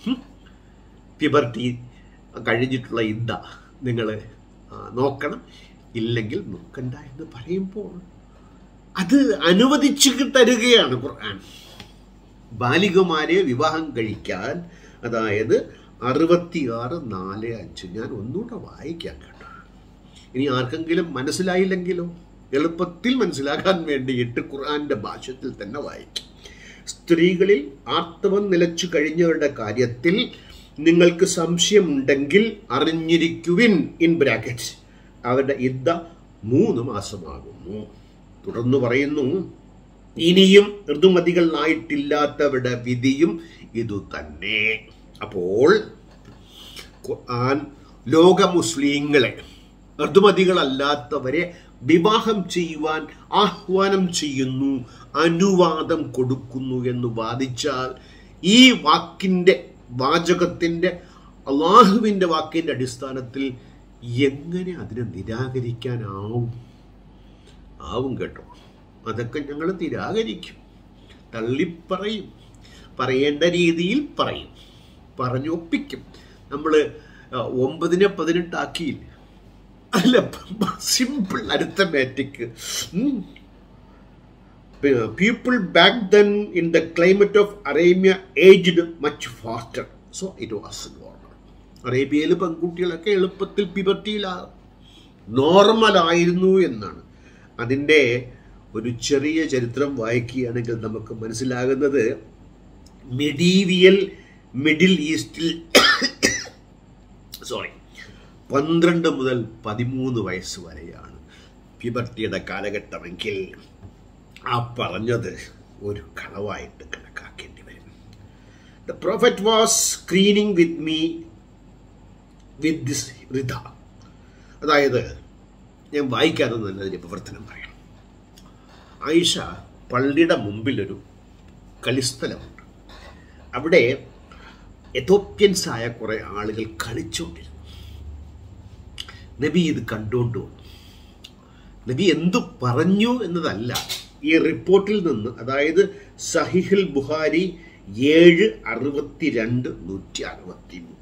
പിബർട്ടി കഴിഞ്ഞിട്ടുള്ള ഇദ്ദ നിങ്ങൾ നോക്കണം ഇല്ലെങ്കിൽ നോക്കണ്ട എന്ന് പറയുമ്പോൾ അത് അനുവദിച്ചു തരികയാണ് ഖുർആൻ ബാലികമാരെ വിവാഹം കഴിക്കാൻ അതായത് അറുപത്തിയാറ് നാല് അഞ്ച് ഞാൻ ഒന്നുകൂടെ വായിക്കാം കേട്ടോ ഇനി ആർക്കെങ്കിലും മനസ്സിലായില്ലെങ്കിലോ എളുപ്പത്തിൽ മനസ്സിലാക്കാൻ വേണ്ടിയിട്ട് ഖുർആന്റെ ഭാഷത്തിൽ തന്നെ വായിക്കാം സ്ത്രീകളിൽ ആർത്തവം നിലച്ചു കഴിഞ്ഞവരുടെ കാര്യത്തിൽ നിങ്ങൾക്ക് സംശയമുണ്ടെങ്കിൽ അറിഞ്ഞിരിക്കുവിൻ ഇൻ ബ്രാക്കറ്റ് അവരുടെ യുദ്ധ മൂന്ന് മാസമാകുന്നു തുടർന്ന് പറയുന്നു ഇനിയും ഋതുമതികളായിട്ടില്ലാത്തവരുടെ വിധിയും ഇതു തന്നെ അപ്പോൾ ഖുർആൻ ലോക മുസ്ലിങ്ങളെ ഋതുമതികളല്ലാത്തവരെ വിവാഹം ചെയ്യുവാൻ ആഹ്വാനം ചെയ്യുന്നു അനുവാദം കൊടുക്കുന്നു എന്ന് വാദിച്ചാൽ ഈ വാക്കിൻ്റെ വാചകത്തിൻ്റെ അള്ളാഹുവിൻ്റെ വാക്കിൻ്റെ അടിസ്ഥാനത്തിൽ എങ്ങനെ അതിനെ നിരാകരിക്കാനാവും ആവും കേട്ടോ അതൊക്കെ ഞങ്ങൾ നിരാകരിക്കും തള്ളിപ്പറയും പറയേണ്ട രീതിയിൽ പറയും പറഞ്ഞൊപ്പിക്കും നമ്മൾ ഒമ്പതിനെ പതിനെട്ടാക്കിയില്ല അല്ല simple arithmetic people back then in the climate of Arabia aged much faster so it was normal അറേബ്യയിൽ പെൺകുട്ടികളൊക്കെ എളുപ്പത്തിൽ പിബർട്ടിയിലാകും നോർമലായിരുന്നു എന്നാണ് അതിൻ്റെ ഒരു ചെറിയ ചരിത്രം വായിക്കുകയാണെങ്കിൽ നമുക്ക് മനസ്സിലാകുന്നത് മെഡീവിയൽ മിഡിൽ ഈസ്റ്റിൽ സോറി പന്ത്രണ്ട് മുതൽ പതിമൂന്ന് വയസ്സ് വരെയാണ് പിബർട്ടിയുടെ കാലഘട്ടമെങ്കിൽ ആ പറഞ്ഞത് ഒരു കളവായിട്ട് കണക്കാക്കേണ്ടി വരും the prophet was screening with me with this റിത അതായത് ഞാൻ വായിക്കാതെ തന്നെ അതിൻ്റെ പ്രവർത്തനം പറയാം ആയിഷ പള്ളിയുടെ മുമ്പിലൊരു കളിസ്ഥലമുണ്ട് അവിടെ എഥോപ്യൻസ് ആയ കുറെ ആളുകൾ കളിച്ചുകൊണ്ടിരുന്നു നബി ഇത് കണ്ടുകൊണ്ട് വന്നു നബി എന്തു പറഞ്ഞു എന്നതല്ല ഈ റിപ്പോർട്ടിൽ നിന്ന് അതായത് സഹിഹിൽ ബുഹാരി ഏഴ് അറുപത്തിരണ്ട് നൂറ്റി അറുപത്തി മൂന്ന്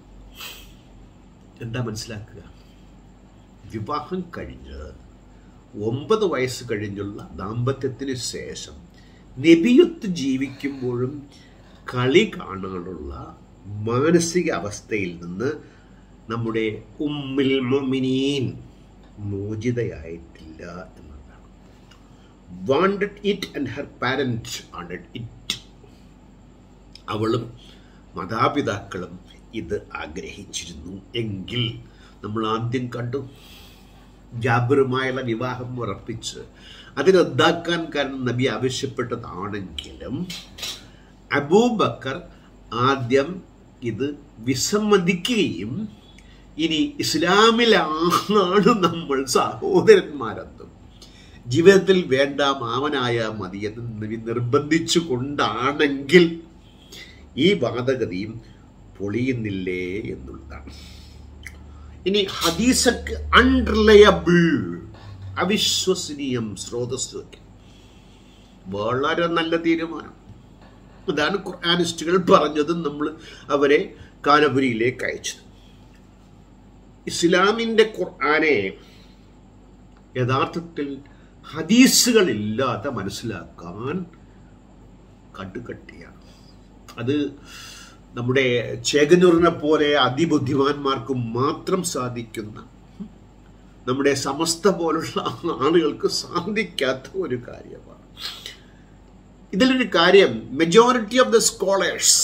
എന്താ മനസ്സിലാക്കുക വിവാഹം കഴിഞ്ഞ് ഒമ്പത് വയസ്സ് കഴിഞ്ഞുള്ള ദാമ്പത്യത്തിന് ശേഷം നബിയൊത്ത് ജീവിക്കുമ്പോഴും കളി കാണാനുള്ള മാനസിക അവസ്ഥയിൽ നിന്ന് നമ്മുടെ ഉമ്മിൽ മൊമിനീൻ മോചിതയായിട്ടില്ല എന്നതാണ് wanted it and her parents wanted it അവളും മാതാപിതാക്കളും ഇത് ആഗ്രഹിച്ചിരുന്നു എങ്കിൽ നമ്മൾ ആദ്യം കണ്ടു ജാബിറുമായുള്ള വിവാഹം ഉറപ്പിച്ച് അത് റദ്ദാക്കാൻ കാരണം നബി ആവശ്യപ്പെട്ടതാണെങ്കിലും അബൂബക്കർ ആദ്യം ഇത് വിസമ്മതിക്കുകയും ഇനി ഇസ്ലാമിലാണ് നമ്മൾ സഹോദരന്മാരെന്നും ജീവിതത്തിൽ വേണ്ട മാവനായ മതിയെന്ന് നബി നിർബന്ധിച്ചു കൊണ്ടാണെങ്കിൽ ഈ വാദഗതിയും പൊളിയുന്നില്ലേ എന്നുള്ളതാണ് ഇനി ഹദീസക്ക് അൺറിലയബിൾ അവിശ്വസനീയം സ്രോതസ് വളരെ നല്ല തീരുമാനം അതാണ് ഖുർആാനിസ്റ്റുകൾ പറഞ്ഞതും നമ്മൾ അവരെ കാനപുരിയിലേക്ക് അയച്ചത് ഇസ്ലാമിൻ്റെ ഖുർആനെ യഥാർത്ഥത്തിൽ ഹദീസുകളില്ലാതെ മനസ്സിലാക്കാൻ കട്ടുകട്ടിയാണ് അത് നമ്മുടെ ചേകനൂറിനെ പോലെ അതിബുദ്ധിമാന്മാർക്ക് മാത്രം സാധിക്കുന്ന നമ്മുടെ സമസ്ത പോലുള്ള ആളുകൾക്ക് സാധിക്കാത്ത ഒരു കാര്യമാണ് ഇതിലൊരു കാര്യം മെജോറിറ്റി ഓഫ് ദ സ്കോളേഴ്സ്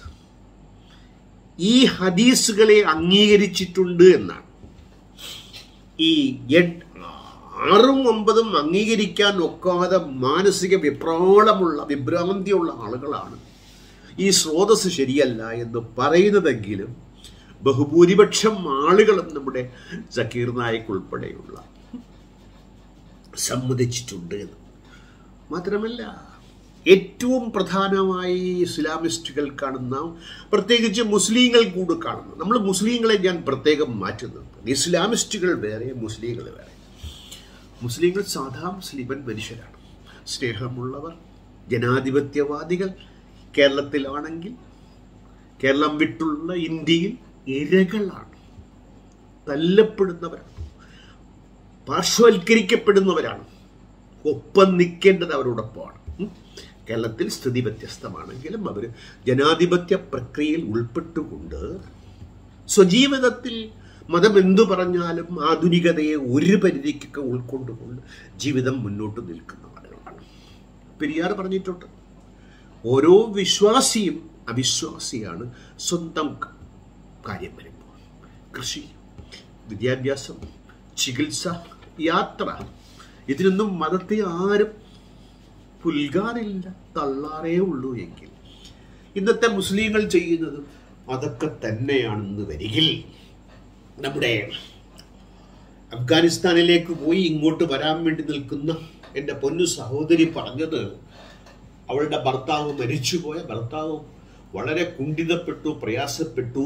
ഈ ഹദീസുകളെ അംഗീകരിച്ചിട്ടുണ്ട് എന്നാണ് ഈ എട്ട് ആറും ഒമ്പതും അംഗീകരിക്കാൻ ഒക്കാതെ മാനസിക വിപ്രാളമുള്ള വിഭ്രാന്തിയുള്ള ആളുകളാണ് ഈ സ്രോതസ് ശരിയല്ല എന്ന് പറയുന്നതെങ്കിലും ബഹുഭൂരിപക്ഷം ആളുകളും നമ്മുടെ സക്കീർ നായക് ഉൾപ്പെടെയുള്ള സമ്മതിച്ചിട്ടുണ്ട് എന്ന് മാത്രമല്ല ഏറ്റവും പ്രധാനമായി ഇസ്ലാമിസ്റ്റുകൾ കാണുന്ന പ്രത്യേകിച്ച് മുസ്ലിങ്ങൾ കൂടെ കാണുന്ന നമ്മൾ മുസ്ലിങ്ങളെ ഞാൻ പ്രത്യേകം മാറ്റുന്നുണ്ട് ഇസ്ലാമിസ്റ്റുകൾ വേറെ മുസ്ലിങ്ങൾ വേറെ മുസ്ലിങ്ങൾ സാധാ മുസ്ലിമൻ മനുഷ്യരാണ് സ്നേഹമുള്ളവർ ജനാധിപത്യവാദികൾ കേരളത്തിലാണെങ്കിൽ കേരളം വിട്ടുള്ള ഇന്ത്യയിൽ ഇരകളാണ് തല്ലപ്പെടുന്നവരാണ് പാർശ്വവൽക്കരിക്കപ്പെടുന്നവരാണ് ഒപ്പം നിൽക്കേണ്ടത് അവരോടൊപ്പമാണ് ഉം. കേരളത്തിൽ സ്ഥിതി വ്യത്യസ്തമാണെങ്കിലും അവർ ജനാധിപത്യ പ്രക്രിയയിൽ ഉൾപ്പെട്ടുകൊണ്ട് സ്വജീവിതത്തിൽ മതം എന്തു പറഞ്ഞാലും ആധുനികതയെ ഒരു പരിധിക്കൊക്കെ ഉൾക്കൊണ്ടുകൊണ്ട് ജീവിതം മുന്നോട്ട് നിൽക്കുന്ന ആളുകളാണ് പെരിയാർ പറഞ്ഞിട്ടുണ്ട് ഓരോ വിശ്വാസിയും അവിശ്വാസിയാണ് സ്വന്തം ക- കാര്യം വരുമ്പോൾ കൃഷി വിദ്യാഭ്യാസം ചികിത്സ യാത്ര ഇതിനൊന്നും മതത്തെ ആരും പുൽകാറില്ല തള്ളാറേ ഉള്ളൂ എങ്കിൽ ഇന്നത്തെ മുസ്ലിങ്ങൾ ചെയ്യുന്നത് അതൊക്കെ തന്നെയാണെന്ന് വരികിൽ നമ്മുടെ അഫ്ഗാനിസ്ഥാനിലേക്ക് പോയി ഇങ്ങോട്ട് വരാൻ വേണ്ടി നിൽക്കുന്ന എൻ്റെ പൊന്നു സഹോദരി പറഞ്ഞത് അവളുടെ ഭർത്താവ് മരിച്ചുപോയ ഭർത്താവ് വളരെ കുണ്ഠിതപ്പെട്ടു പ്രയാസപ്പെട്ടു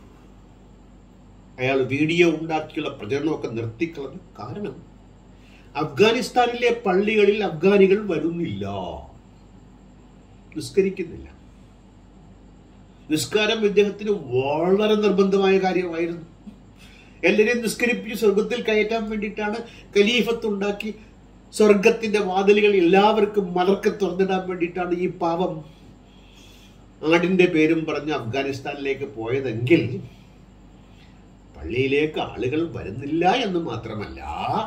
അയാൾ വീഡിയോ ഉണ്ടാക്കിയുള്ള പ്രചരണമൊക്കെ നിർത്തിക്കളഞ്ഞു കാരണം അഫ്ഗാനിസ്ഥാനിലെ പള്ളികളിൽ അഫ്ഗാനികൾ വരുന്നില്ല നിസ്കരിക്കുന്നില്ല നിസ്കാരം ഇദ്ദേഹത്തിന് വളരെ നിർബന്ധമായ കാര്യമായിരുന്നു എല്ലാവരെയും നിസ്കരിപ്പിച്ച് സ്വർഗത്തിൽ കയറ്റാൻ വേണ്ടിയിട്ടാണ് ഖലീഫത്ത് ഉണ്ടാക്കി സ്വർഗത്തിന്റെ വാതിലുകൾ എല്ലാവർക്കും മലർക്കെ തുറന്നിടാൻ വേണ്ടിയിട്ടാണ് ഈ പാവം ആടിന്റെ പേരും പറഞ്ഞ് അഫ്ഗാനിസ്ഥാനിലേക്ക് പോയതെങ്കിൽ പള്ളിയിലേക്ക് ആളുകൾ വരുന്നില്ല എന്ന് മാത്രമല്ല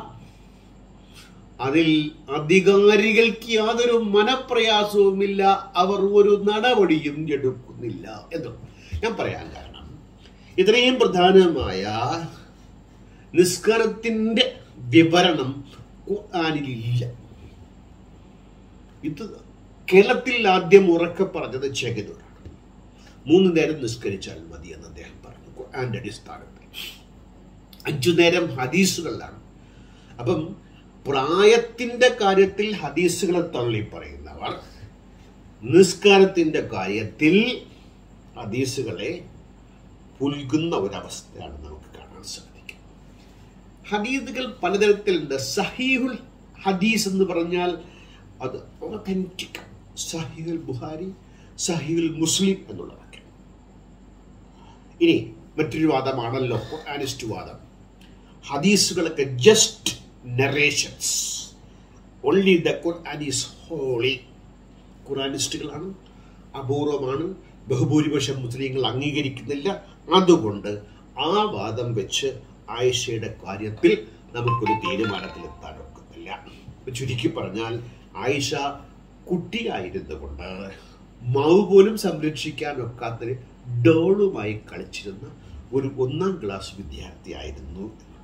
അതിൽ അധികാരികൾക്ക് യാതൊരു മനപ്രയാസവുമില്ല അവർ ഒരു നടപടിയും എടുക്കുന്നില്ല എന്ന് ഞാൻ പറയാൻ കാരണം ഇത്രയും പ്രധാനമായ നിസ്കാരത്തിന്റെ വിവരണം ഖുർആനിലില്ല ഇത് കേരളത്തിൽ ആദ്യം ഉറക്കെ പറഞ്ഞത് ചെകനൂരാണ് മൂന്ന് നേരം നിസ്കരിച്ചാൽ മതി എന്ന് അദ്ദേഹം പറഞ്ഞു ഖുർആന്റെ അടിസ്ഥാനത്തിൽ അഞ്ചു നേരം ഹദീസുകളിലാണ് അപ്പം പ്രായത്തിന്റെ കാര്യത്തിൽ ഹദീസുകളെ തള്ളി പറയുന്നവർ നിസ്കാരത്തിന്റെ കാര്യത്തിൽ ഹദീസുകളെ പുൽകുന്ന ഒരവസ്ഥയാണ് നമുക്ക് കാണാൻ സാധിക്കും ഹദീസുകൾ പലതരത്തിലുണ്ട് സഹീഹുൽ ഹദീസ് എന്ന് പറഞ്ഞാൽ അത് ഒതന്റിക് സഹീഹുൽ ബുഹാരി സഹീഹുൽ മുസ്ലിം എന്നുള്ളതൊക്കെ ഇനി മറ്റൊരു വാദമാണല്ലോ ഖുർആനിസ്റ്റ് വാദം ഹദീസുകളൊക്കെ just narrations only the Quran is holy ഖുറാനിസ്റ്റുകളാണ് അപൂർവമാണ് ബഹുഭൂരിപക്ഷം മുസ്ലിങ്ങൾ അംഗീകരിക്കുന്നില്ല അതുകൊണ്ട് ആ വാദം വെച്ച് ആയിഷയുടെ കാര്യത്തിൽ നമുക്കൊരു തീരുമാനത്തിലെത്താൻ ഒക്കത്തില്ല ചുരുക്കി പറഞ്ഞാൽ ആയിഷ കുട്ടിയായിരുന്നു കൊണ്ട് മാവ് പോലും സംരക്ഷിക്കാൻ ഒക്കാത്തൊരു ഡോളുമായി കളിച്ചിരുന്ന ഒരു ഒന്നാം ക്ലാസ് വിദ്യാർത്ഥിയായിരുന്നു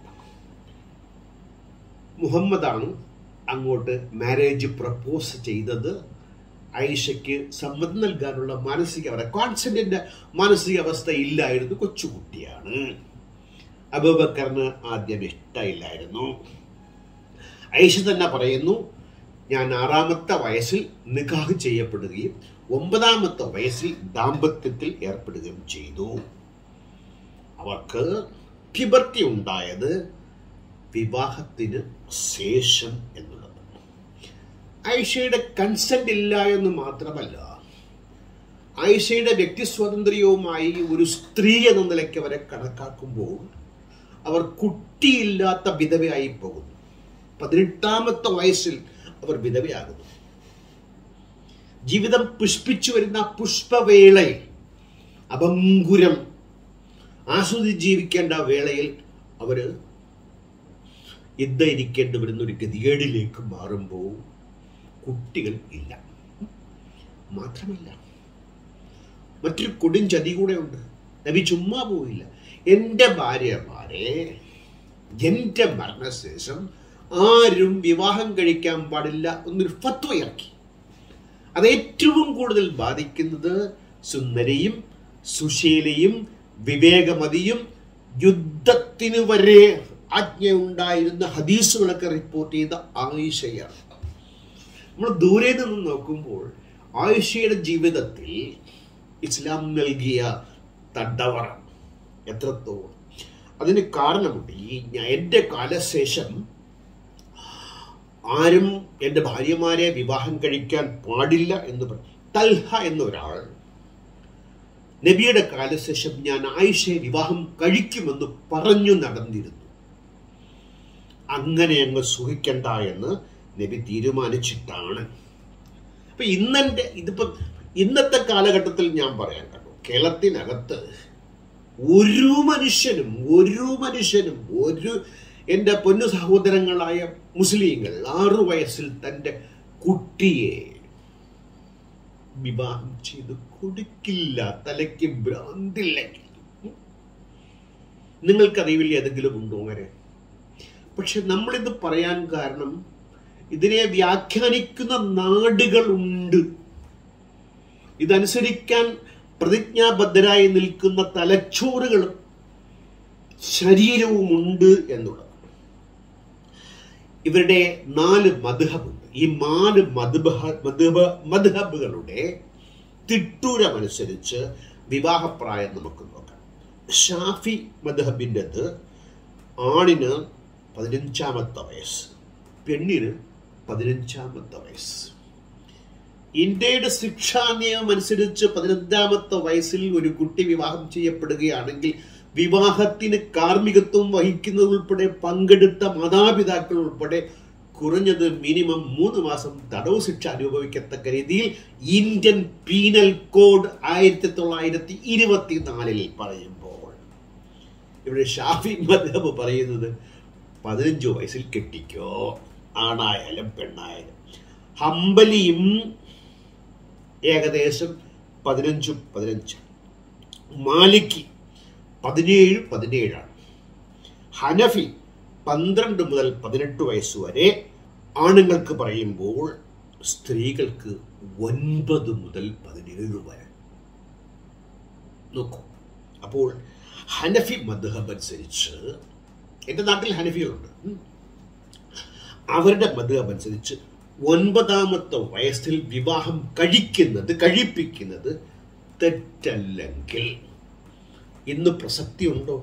മുഹമ്മദാണ് അങ്ങോട്ട് മാരേജ് പ്രപ്പോസ് ചെയ്തത് ഐഷയ്ക്ക് സമ്മതം നൽകാനുള്ള മാനസിക അവസ്ഥ കോൺസെന്റിന്റെ മാനസികാവസ്ഥ ഇല്ലായിരുന്നു കൊച്ചുകുട്ടിയാണ് അബൂബക്കറിന് ആദ്യം ഇഷ്ടമില്ലായിരുന്നു ഐഷ തന്നെ പറയുന്നു ഞാൻ ആറാമത്തെ വയസ്സിൽ നിക്കാഹ് ചെയ്യപ്പെടുകയും ഒമ്പതാമത്തെ വയസ്സിൽ ദാമ്പത്യത്തിൽ ഏർപ്പെടുകയും ചെയ്തു അവർക്ക് പിബർത്തി ഉണ്ടായത് വിവാഹത്തിന് ശേഷം എന്നുള്ളത് ഐഷയുടെ കൺസെന്റ് ഇല്ല എന്ന് മാത്രമല്ല ഐഷയുടെ വ്യക്തി സ്വാതന്ത്ര്യവുമായി ഒരു സ്ത്രീ എന്ന നിലയ്ക്ക് അവരെ കണക്കാക്കുമ്പോൾ അവർ കുട്ടിയില്ലാത്ത വിധവയായി പോകുന്നു പതിനെട്ടാമത്തെ വയസ്സിൽ അവർ വിധവയാകുന്നു ജീവിതം പുഷ്പിച്ചു വരുന്ന പുഷ്പവേളയിൽ അപങ്കുരം ആസ്വദിച്ച് ജീവിക്കേണ്ട വേളയിൽ അവര് ഇരിക്കേണ്ടി വരുന്ന ഒരു ഗതികേടിലേക്ക് മാറുമ്പോൾ കുട്ടികൾ ഇല്ല മാത്രമല്ല മറ്റൊരു കൊടും ചതി കൂടെ ഉണ്ട് നബി ചുമ്മാ പോയില്ല എൻ്റെ ഭാര്യമാരെ എൻ്റെ മരണശേഷം ആരും വിവാഹം കഴിക്കാൻ പാടില്ല എന്നൊരു ഫത്വ ഇറക്കി അത് ഏറ്റവും കൂടുതൽ ബാധിക്കുന്നത് സുന്ദരിയും സുശീലയും വിവേകമതിയും യുദ്ധത്തിന് വരെ ആജ്ഞയുണ്ടായിരുന്ന ഹദീസുകളൊക്കെ റിപ്പോർട്ട് ചെയ്ത ആയിഷയാണ് നമ്മൾ ദൂരെ നിന്ന് നോക്കുമ്പോൾ ആയിഷയുടെ ജീവിതത്തിൽ ഇസ്ലാം നൽകിയ തടവറ എത്രത്തോളം അതിന് കാരണമുണ്ട് ഈ ഞാൻ എൻ്റെ കാലശേഷം ആരും എൻ്റെ ഭാര്യമാരെ വിവാഹം കഴിക്കാൻ പാടില്ല എന്ന് പറഞ്ഞു തൽഹ എന്നൊരാൾ നബിയുടെ കാലശേഷം ഞാൻ ആയിഷയെ വിവാഹം കഴിക്കുമെന്ന് പറഞ്ഞു നടന്നിരുന്നു അങ്ങനെ അങ്ങ് സുഖിക്കണ്ട എന്ന് നബി തീരുമാനിച്ചിട്ടാണ് അപ്പൊ ഇന്നെന്റെ ഇതിപ്പോ ഇന്നത്തെ കാലഘട്ടത്തിൽ ഞാൻ പറയാൻ കണ്ടു കേരളത്തിനകത്ത് ഒരു മനുഷ്യനും ഒരു മനുഷ്യനും ഒരു എൻ്റെ പൊന്നു സഹോദരങ്ങളായ മുസ്ലിങ്ങൾ ആറു വയസ്സിൽ തൻ്റെ കുട്ടിയെ വിവാഹം ചെയ്ത് കൊടുക്കില്ല തലയ്ക്ക് ഭ്രാന്തില്ലെങ്കിൽ നിങ്ങൾക്കറിയില്ല ഏതെങ്കിലും ഉണ്ടോ അങ്ങനെ പക്ഷെ നമ്മളിത് പറയാൻ കാരണം ഇതിനെ വ്യാഖ്യാനിക്കുന്ന നാടുകളുണ്ട് ഇതനുസരിക്കാൻ പ്രതിജ്ഞാബദ്ധരായി നിൽക്കുന്ന തലച്ചോറുകളും ശരീരവുമുണ്ട് എന്നുള്ളത് ഇവരുടെ നാല് മധുഹബുണ്ട് ഈ നാല് മധുബഹ മധുബ മധുഹബുകളുടെ തിട്ടൂരമനുസരിച്ച് വിവാഹപ്രായം നമുക്ക് നോക്കാം ഷാഫി മധുഹബിൻ്റെത് ആണിന് പതിനഞ്ചാമത്തെ വയസ്സ് പെണ്ണിന് പതിനഞ്ചാമത്തെ വയസ്സ് ഇന്ത്യയുടെ ശിക്ഷാ നിയമം അനുസരിച്ച് പതിനഞ്ചാമത്തെ വയസ്സിൽ ഒരു കുട്ടി വിവാഹം ചെയ്യപ്പെടുകയാണെങ്കിൽ വിവാഹത്തിന് കാർമ്മികത്വം വഹിക്കുന്നത് ഉൾപ്പെടെ പങ്കെടുത്ത മാതാപിതാക്കൾ ഉൾപ്പെടെ കുറഞ്ഞത് മിനിമം മൂന്ന് മാസം തടവ് ശിക്ഷ അനുഭവിക്കത്തക്ക രീതിയിൽ ഇന്ത്യൻ പീനൽ കോഡ് ആയിരത്തി തൊള്ളായിരത്തി ഇരുപത്തിനാലിൽ പറയുമ്പോൾ ഇവിടെ ഷാഫി മദബ് പറയുന്നത് പതിനഞ്ച് വയസ്സിൽ കെട്ടിക്കോ ആണായാലും പെണ്ണായാലും ഹമ്പലിയും ഏകദേശം പതിനഞ്ചും പതിനഞ്ച് മാലിക്ക് പതിനേഴ് പതിനേഴാണ് ഹനഫി പന്ത്രണ്ട് മുതൽ പതിനെട്ട് വയസ്സ് വരെ ആണുങ്ങൾക്ക് പറയുമ്പോൾ സ്ത്രീകൾക്ക് ഒൻപത് മുതൽ പതിനേഴ് വരെ നോക്കൂ അപ്പോൾ ഹനഫി മദ്ഹബ് അനുസരിച്ച് എൻ്റെ നാട്ടിൽ ഹനഫികളുണ്ട് ഉം. അവരുടെ മദ്ഹബ് അനുസരിച്ച് ഒൻപതാമത്തെ വയസ്സിൽ വിവാഹം കഴിക്കുന്നത് കഴിപ്പിക്കുന്നത് തെറ്റല്ലെങ്കിൽ ഇന്ന് പ്രസക്തി ഉണ്ടോ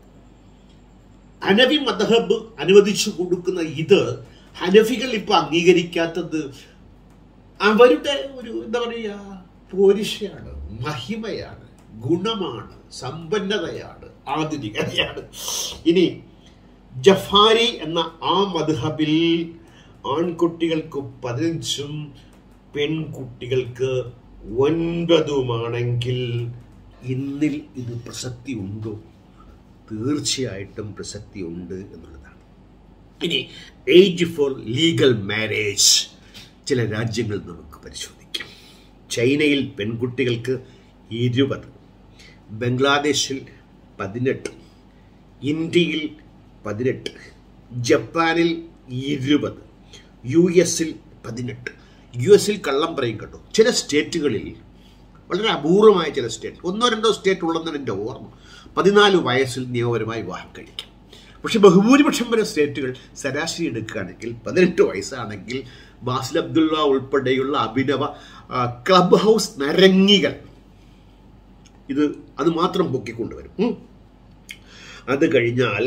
ഹനഫി മദ്ഹബ് അനുവദിച്ചു കൊടുക്കുന്ന ഇത് ഹനഫികൾ ഇപ്പൊ അംഗീകരിക്കാത്തത് അവരുടെ ഒരു എന്താ പറയുക പോരിശയാണ് മഹിമയാണ് ഗുണമാണ് സമ്പന്നതയാണ് ആധുനികതയാണ് ഇനി ജഫാരി എന്ന ആ മദ്ഹബിൽ ആൺകുട്ടികൾക്ക് പതിനഞ്ചും പെൺകുട്ടികൾക്ക് ഒൻപതുമാണെങ്കിൽ ഇന്നിൽ ഇത് പ്രസക്തി ഉണ്ടോ തീർച്ചയായിട്ടും പ്രസക്തി ഉണ്ട് എന്നുള്ളതാണ് ഇനി ഏജ് ഫോർ ലീഗൽ മാരേജ് ചില രാജ്യങ്ങൾ നമുക്ക് പരിശോധിക്കാം ചൈനയിൽ പെൺകുട്ടികൾക്ക് ഇരുപത് ബംഗ്ലാദേശിൽ പതിനെട്ട് ഇന്ത്യയിൽ പതിനെട്ട് ജപ്പാനിൽ ഇരുപത് യു എസിൽ പതിനെട്ട് യു എസിൽ കള്ളം പറയും കേട്ടോ ചില സ്റ്റേറ്റുകളിൽ വളരെ അപൂർവമായ ചില സ്റ്റേറ്റ് ഒന്നോ രണ്ടോ സ്റ്റേറ്റ് ഉള്ളതെന്നാണ് എൻ്റെ ഓർമ്മ പതിനാല് വയസ്സിൽ നിയമപരമായി വിവാഹം കഴിക്കാം പക്ഷെ ബഹുഭൂരിപക്ഷം വരെ സ്റ്റേറ്റുകൾ ശരാശരി എടുക്കുകയാണെങ്കിൽ പതിനെട്ട് വയസ്സാണെങ്കിൽ ബാസിൽ അബ്ദുള്ള ഉൾപ്പെടെയുള്ള അഭിനവ ആ, ക്ലബ് ഹൗസ് നരങ്ങികൾ ഇത് അത് മാത്രം പൊക്കിക്കൊണ്ടുവരും ഉം. അത് കഴിഞ്ഞാൽ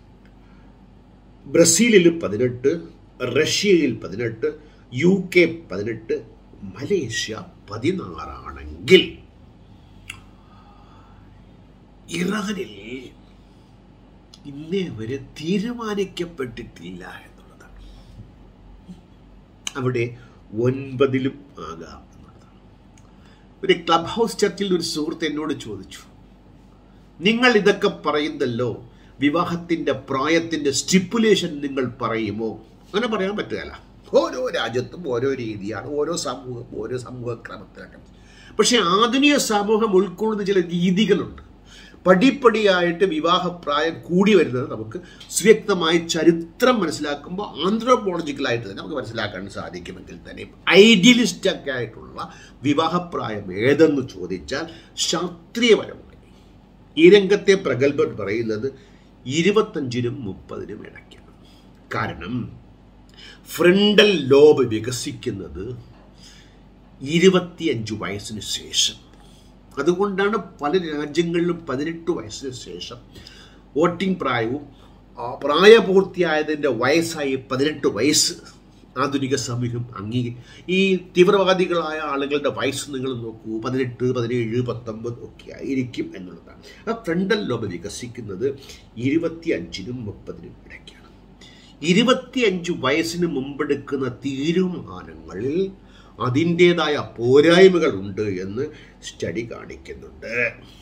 ബ്രസീലിൽ പതിനെട്ട് റഷ്യയിൽ പതിനെട്ട് യു കെ പതിനെട്ട് മലേഷ്യ പതിനാറാണെങ്കിൽ ഇറാനിൽ ഇന്നേ വരെ തീരുമാനിക്കപ്പെട്ടിട്ടില്ല എന്നുള്ളതാണ് അവിടെ ഒൻപതിലും ആകാം എന്നുള്ളതാണ് ഒരു ക്ലബ് ഹൗസ് ചർച്ചിൽ ഒരു സുഹൃത്ത് എന്നോട് ചോദിച്ചു നിങ്ങൾ ഇതൊക്കെ പറയുന്നല്ലോ വിവാഹത്തിന്റെ പ്രായത്തിന്റെ സ്റ്റിപ്പുലേഷൻ നിങ്ങൾ പറയുമോ അങ്ങനെ പറയാൻ പറ്റുകയല്ല ഓരോ രാജ്യത്തും ഓരോ രീതിയാണ് ഓരോ സമൂഹം ഓരോ സമൂഹ ക്രമത്തിലൊക്കെ പക്ഷെ ആധുനിക സമൂഹം ഉൾക്കൊള്ളുന്ന ചില രീതികളുണ്ട് പടിപ്പടിയായിട്ട് വിവാഹപ്രായം കൂടി വരുന്നത് നമുക്ക് സുവ്യക്തമായി ചരിത്രം മനസ്സിലാക്കുമ്പോൾ ആന്ത്രോപോളജിക്കലായിട്ട് തന്നെ നമുക്ക് മനസ്സിലാക്കാൻ സാധിക്കുമെങ്കിൽ തന്നെ ഐഡിയലിസ്റ്റൊക്കെ ആയിട്ടുള്ള വിവാഹപ്രായം ഏതെന്ന് ചോദിച്ചാൽ ശാസ്ത്രീയപരമായി ഈ രംഗത്തെ പ്രഗത്ഭർ പറയുന്നത് ഇരുപത്തഞ്ചിനും മുപ്പതിനും ഇടയ്ക്കാണ് കാരണം ഫ്രണ്ടൽ ലോബ് വികസിക്കുന്നത് ഇരുപത്തിയഞ്ച് വയസ്സിന് ശേഷം അതുകൊണ്ടാണ് പല രാജ്യങ്ങളിലും പതിനെട്ട് വയസ്സിന് ശേഷം വോട്ടിംഗ് പ്രായവും ആ, പ്രായപൂർത്തിയായതിൻ്റെ വയസ്സായി പതിനെട്ട് വയസ്സ് ആധുനിക സമൂഹം അംഗീക ഈ തീവ്രവാദികളായ ആളുകളുടെ വയസ്സ് നിങ്ങൾ നോക്കൂ പതിനെട്ട് പതിനേഴ് പത്തൊമ്പത് ഒക്കെ ആയിരിക്കും എന്നുള്ളതാണ് ആ ഫ്രണ്ടൽ ലോബ് വികസിക്കുന്നത് ഇരുപത്തി അഞ്ചിനും മുപ്പതിനും ഇടയ്ക്കാണ് ഇരുപത്തിയഞ്ച് വയസ്സിന് മുമ്പെടുക്കുന്ന തീരുമാനങ്ങളിൽ അതിൻ്റെതായ പോരായ്മകൾ ഉണ്ട് എന്ന് സ്റ്റഡി കാണിക്കുന്നുണ്ട്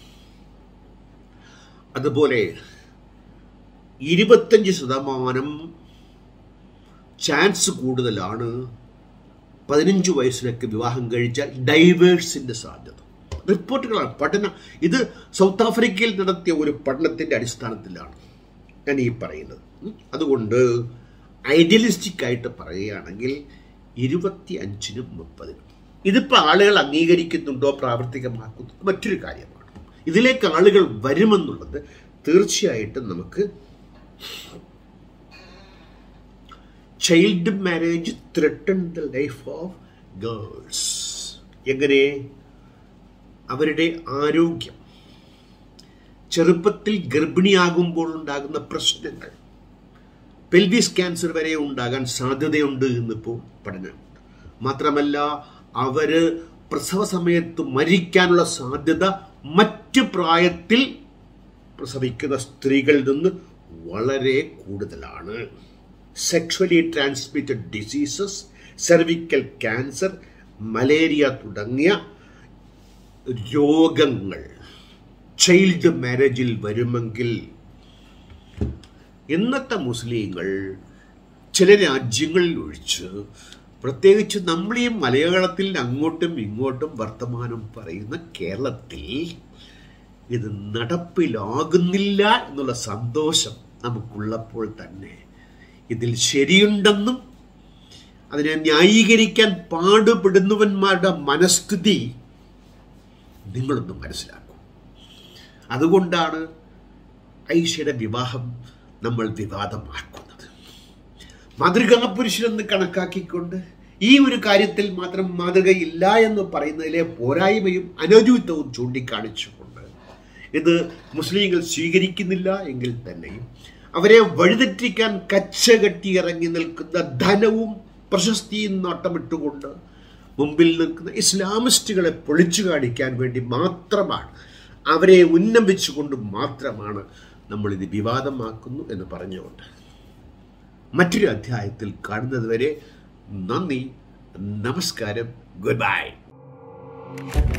അതുപോലെ ഇരുപത്തഞ്ച് ശതമാനം ചാൻസ് കൂടുതലാണ് പതിനഞ്ച് വയസ്സിലൊക്കെ വിവാഹം കഴിച്ചാൽ ഡൈവേഴ്സിന്റെ സാധ്യത റിപ്പോർട്ടുകളാണ് പഠനം ഇത് സൗത്ത് ആഫ്രിക്കയിൽ നടത്തിയ ഒരു പഠനത്തിന്റെ അടിസ്ഥാനത്തിലാണ് ഞാൻ ഈ പറയുന്നത് ഉം. അതുകൊണ്ട് ഐഡിയലിസ്റ്റിക് ആയിട്ട് പറയുകയാണെങ്കിൽ ഇരുപത്തി അഞ്ചിനും മുപ്പതിനും ഇതിപ്പോൾ ആളുകൾ അംഗീകരിക്കുന്നുണ്ടോ പ്രാവർത്തികമാക്കുന്നു മറ്റൊരു കാര്യമാണ് ഇതിലേക്ക് ആളുകൾ വരുമെന്നുള്ളത് തീർച്ചയായിട്ടും നമുക്ക് child marriage threaten the life of girls എങ്ങനെ അവരുടെ ആരോഗ്യം ചെറുപ്പത്തിൽ ഗർഭിണിയാകുമ്പോൾ ഉണ്ടാകുന്ന പ്രശ്നങ്ങൾ പെൽവിസ് ക്യാൻസർ വരെ ഉണ്ടാകാൻ സാധ്യതയുണ്ട് എന്നിപ്പോൾ പഠനമുണ്ട് മാത്രമല്ല അവര് പ്രസവ സമയത്ത് മരിക്കാനുള്ള സാധ്യത മറ്റ് പ്രായത്തിൽ പ്രസവിക്കുന്ന സ്ത്രീകളിൽ നിന്ന് വളരെ കൂടുതലാണ് sexually transmitted diseases cervical cancer malaria തുടങ്ങിയ രോഗങ്ങൾ ചൈൽഡ് മാരേജിൽ വരുമെങ്കിൽ ഇന്നത്തെ മുസ്ലിങ്ങൾ ചില രാജ്യങ്ങളിൽ ഒഴിച്ച് പ്രത്യേകിച്ച് നമ്മൾ ഈ മലയാളത്തിൽ അങ്ങോട്ടും ഇങ്ങോട്ടും വർത്തമാനം പറയുന്ന കേരളത്തിൽ ഇത് നടപ്പിലാകുന്നില്ല എന്നുള്ള സന്തോഷം നമുക്കുള്ളപ്പോൾ തന്നെ ഇതിൽ ശരിയുണ്ടെന്നും അതിനെ ന്യായീകരിക്കാൻ പാടുപെടുന്നവന്മാരുടെ മനസ്ഥിതി നിങ്ങളൊന്ന് മനസ്സിലാക്കും അതുകൊണ്ടാണ് ഐഷയുടെ വിവാഹം നമ്മൾ വിവാദമാക്കുന്നത് മാതൃകാ പുരുഷനെന്ന് കണക്കാക്കിക്കൊണ്ട് ഈ ഒരു കാര്യത്തിൽ മാത്രം മാതൃകയില്ല എന്ന് പറയുന്നതിലെ പോരായ്മയും അനൗചിത്വവും ചൂണ്ടിക്കാണിച്ചുകൊണ്ട് ഇത് മുസ്ലിങ്ങൾ സ്വീകരിക്കുന്നില്ല എങ്കിൽ തന്നെയും അവരെ വഴിതെറ്റിക്കാൻ കച്ചകെട്ടി ഇറങ്ങി നിൽക്കുന്ന ധനവും പ്രശസ്തിയും നോട്ടമിട്ടുകൊണ്ട് മുമ്പിൽ നിൽക്കുന്ന ഇസ്ലാമിസ്റ്റുകളെ പൊളിച്ചു കാണിക്കാൻ വേണ്ടി മാത്രമാണ് അവരെ ഉന്നമിച്ചുകൊണ്ട് മാത്രമാണ് നമ്മൾ ഇത് വിവാദമാക്കുന്നു എന്ന് പറഞ്ഞുകൊണ്ട് മറ്റൊരു അധ്യായത്തിൽ കാണുന്നത് വരെ നന്ദി നമസ്കാരം ഗുഡ് ബൈ ബൈ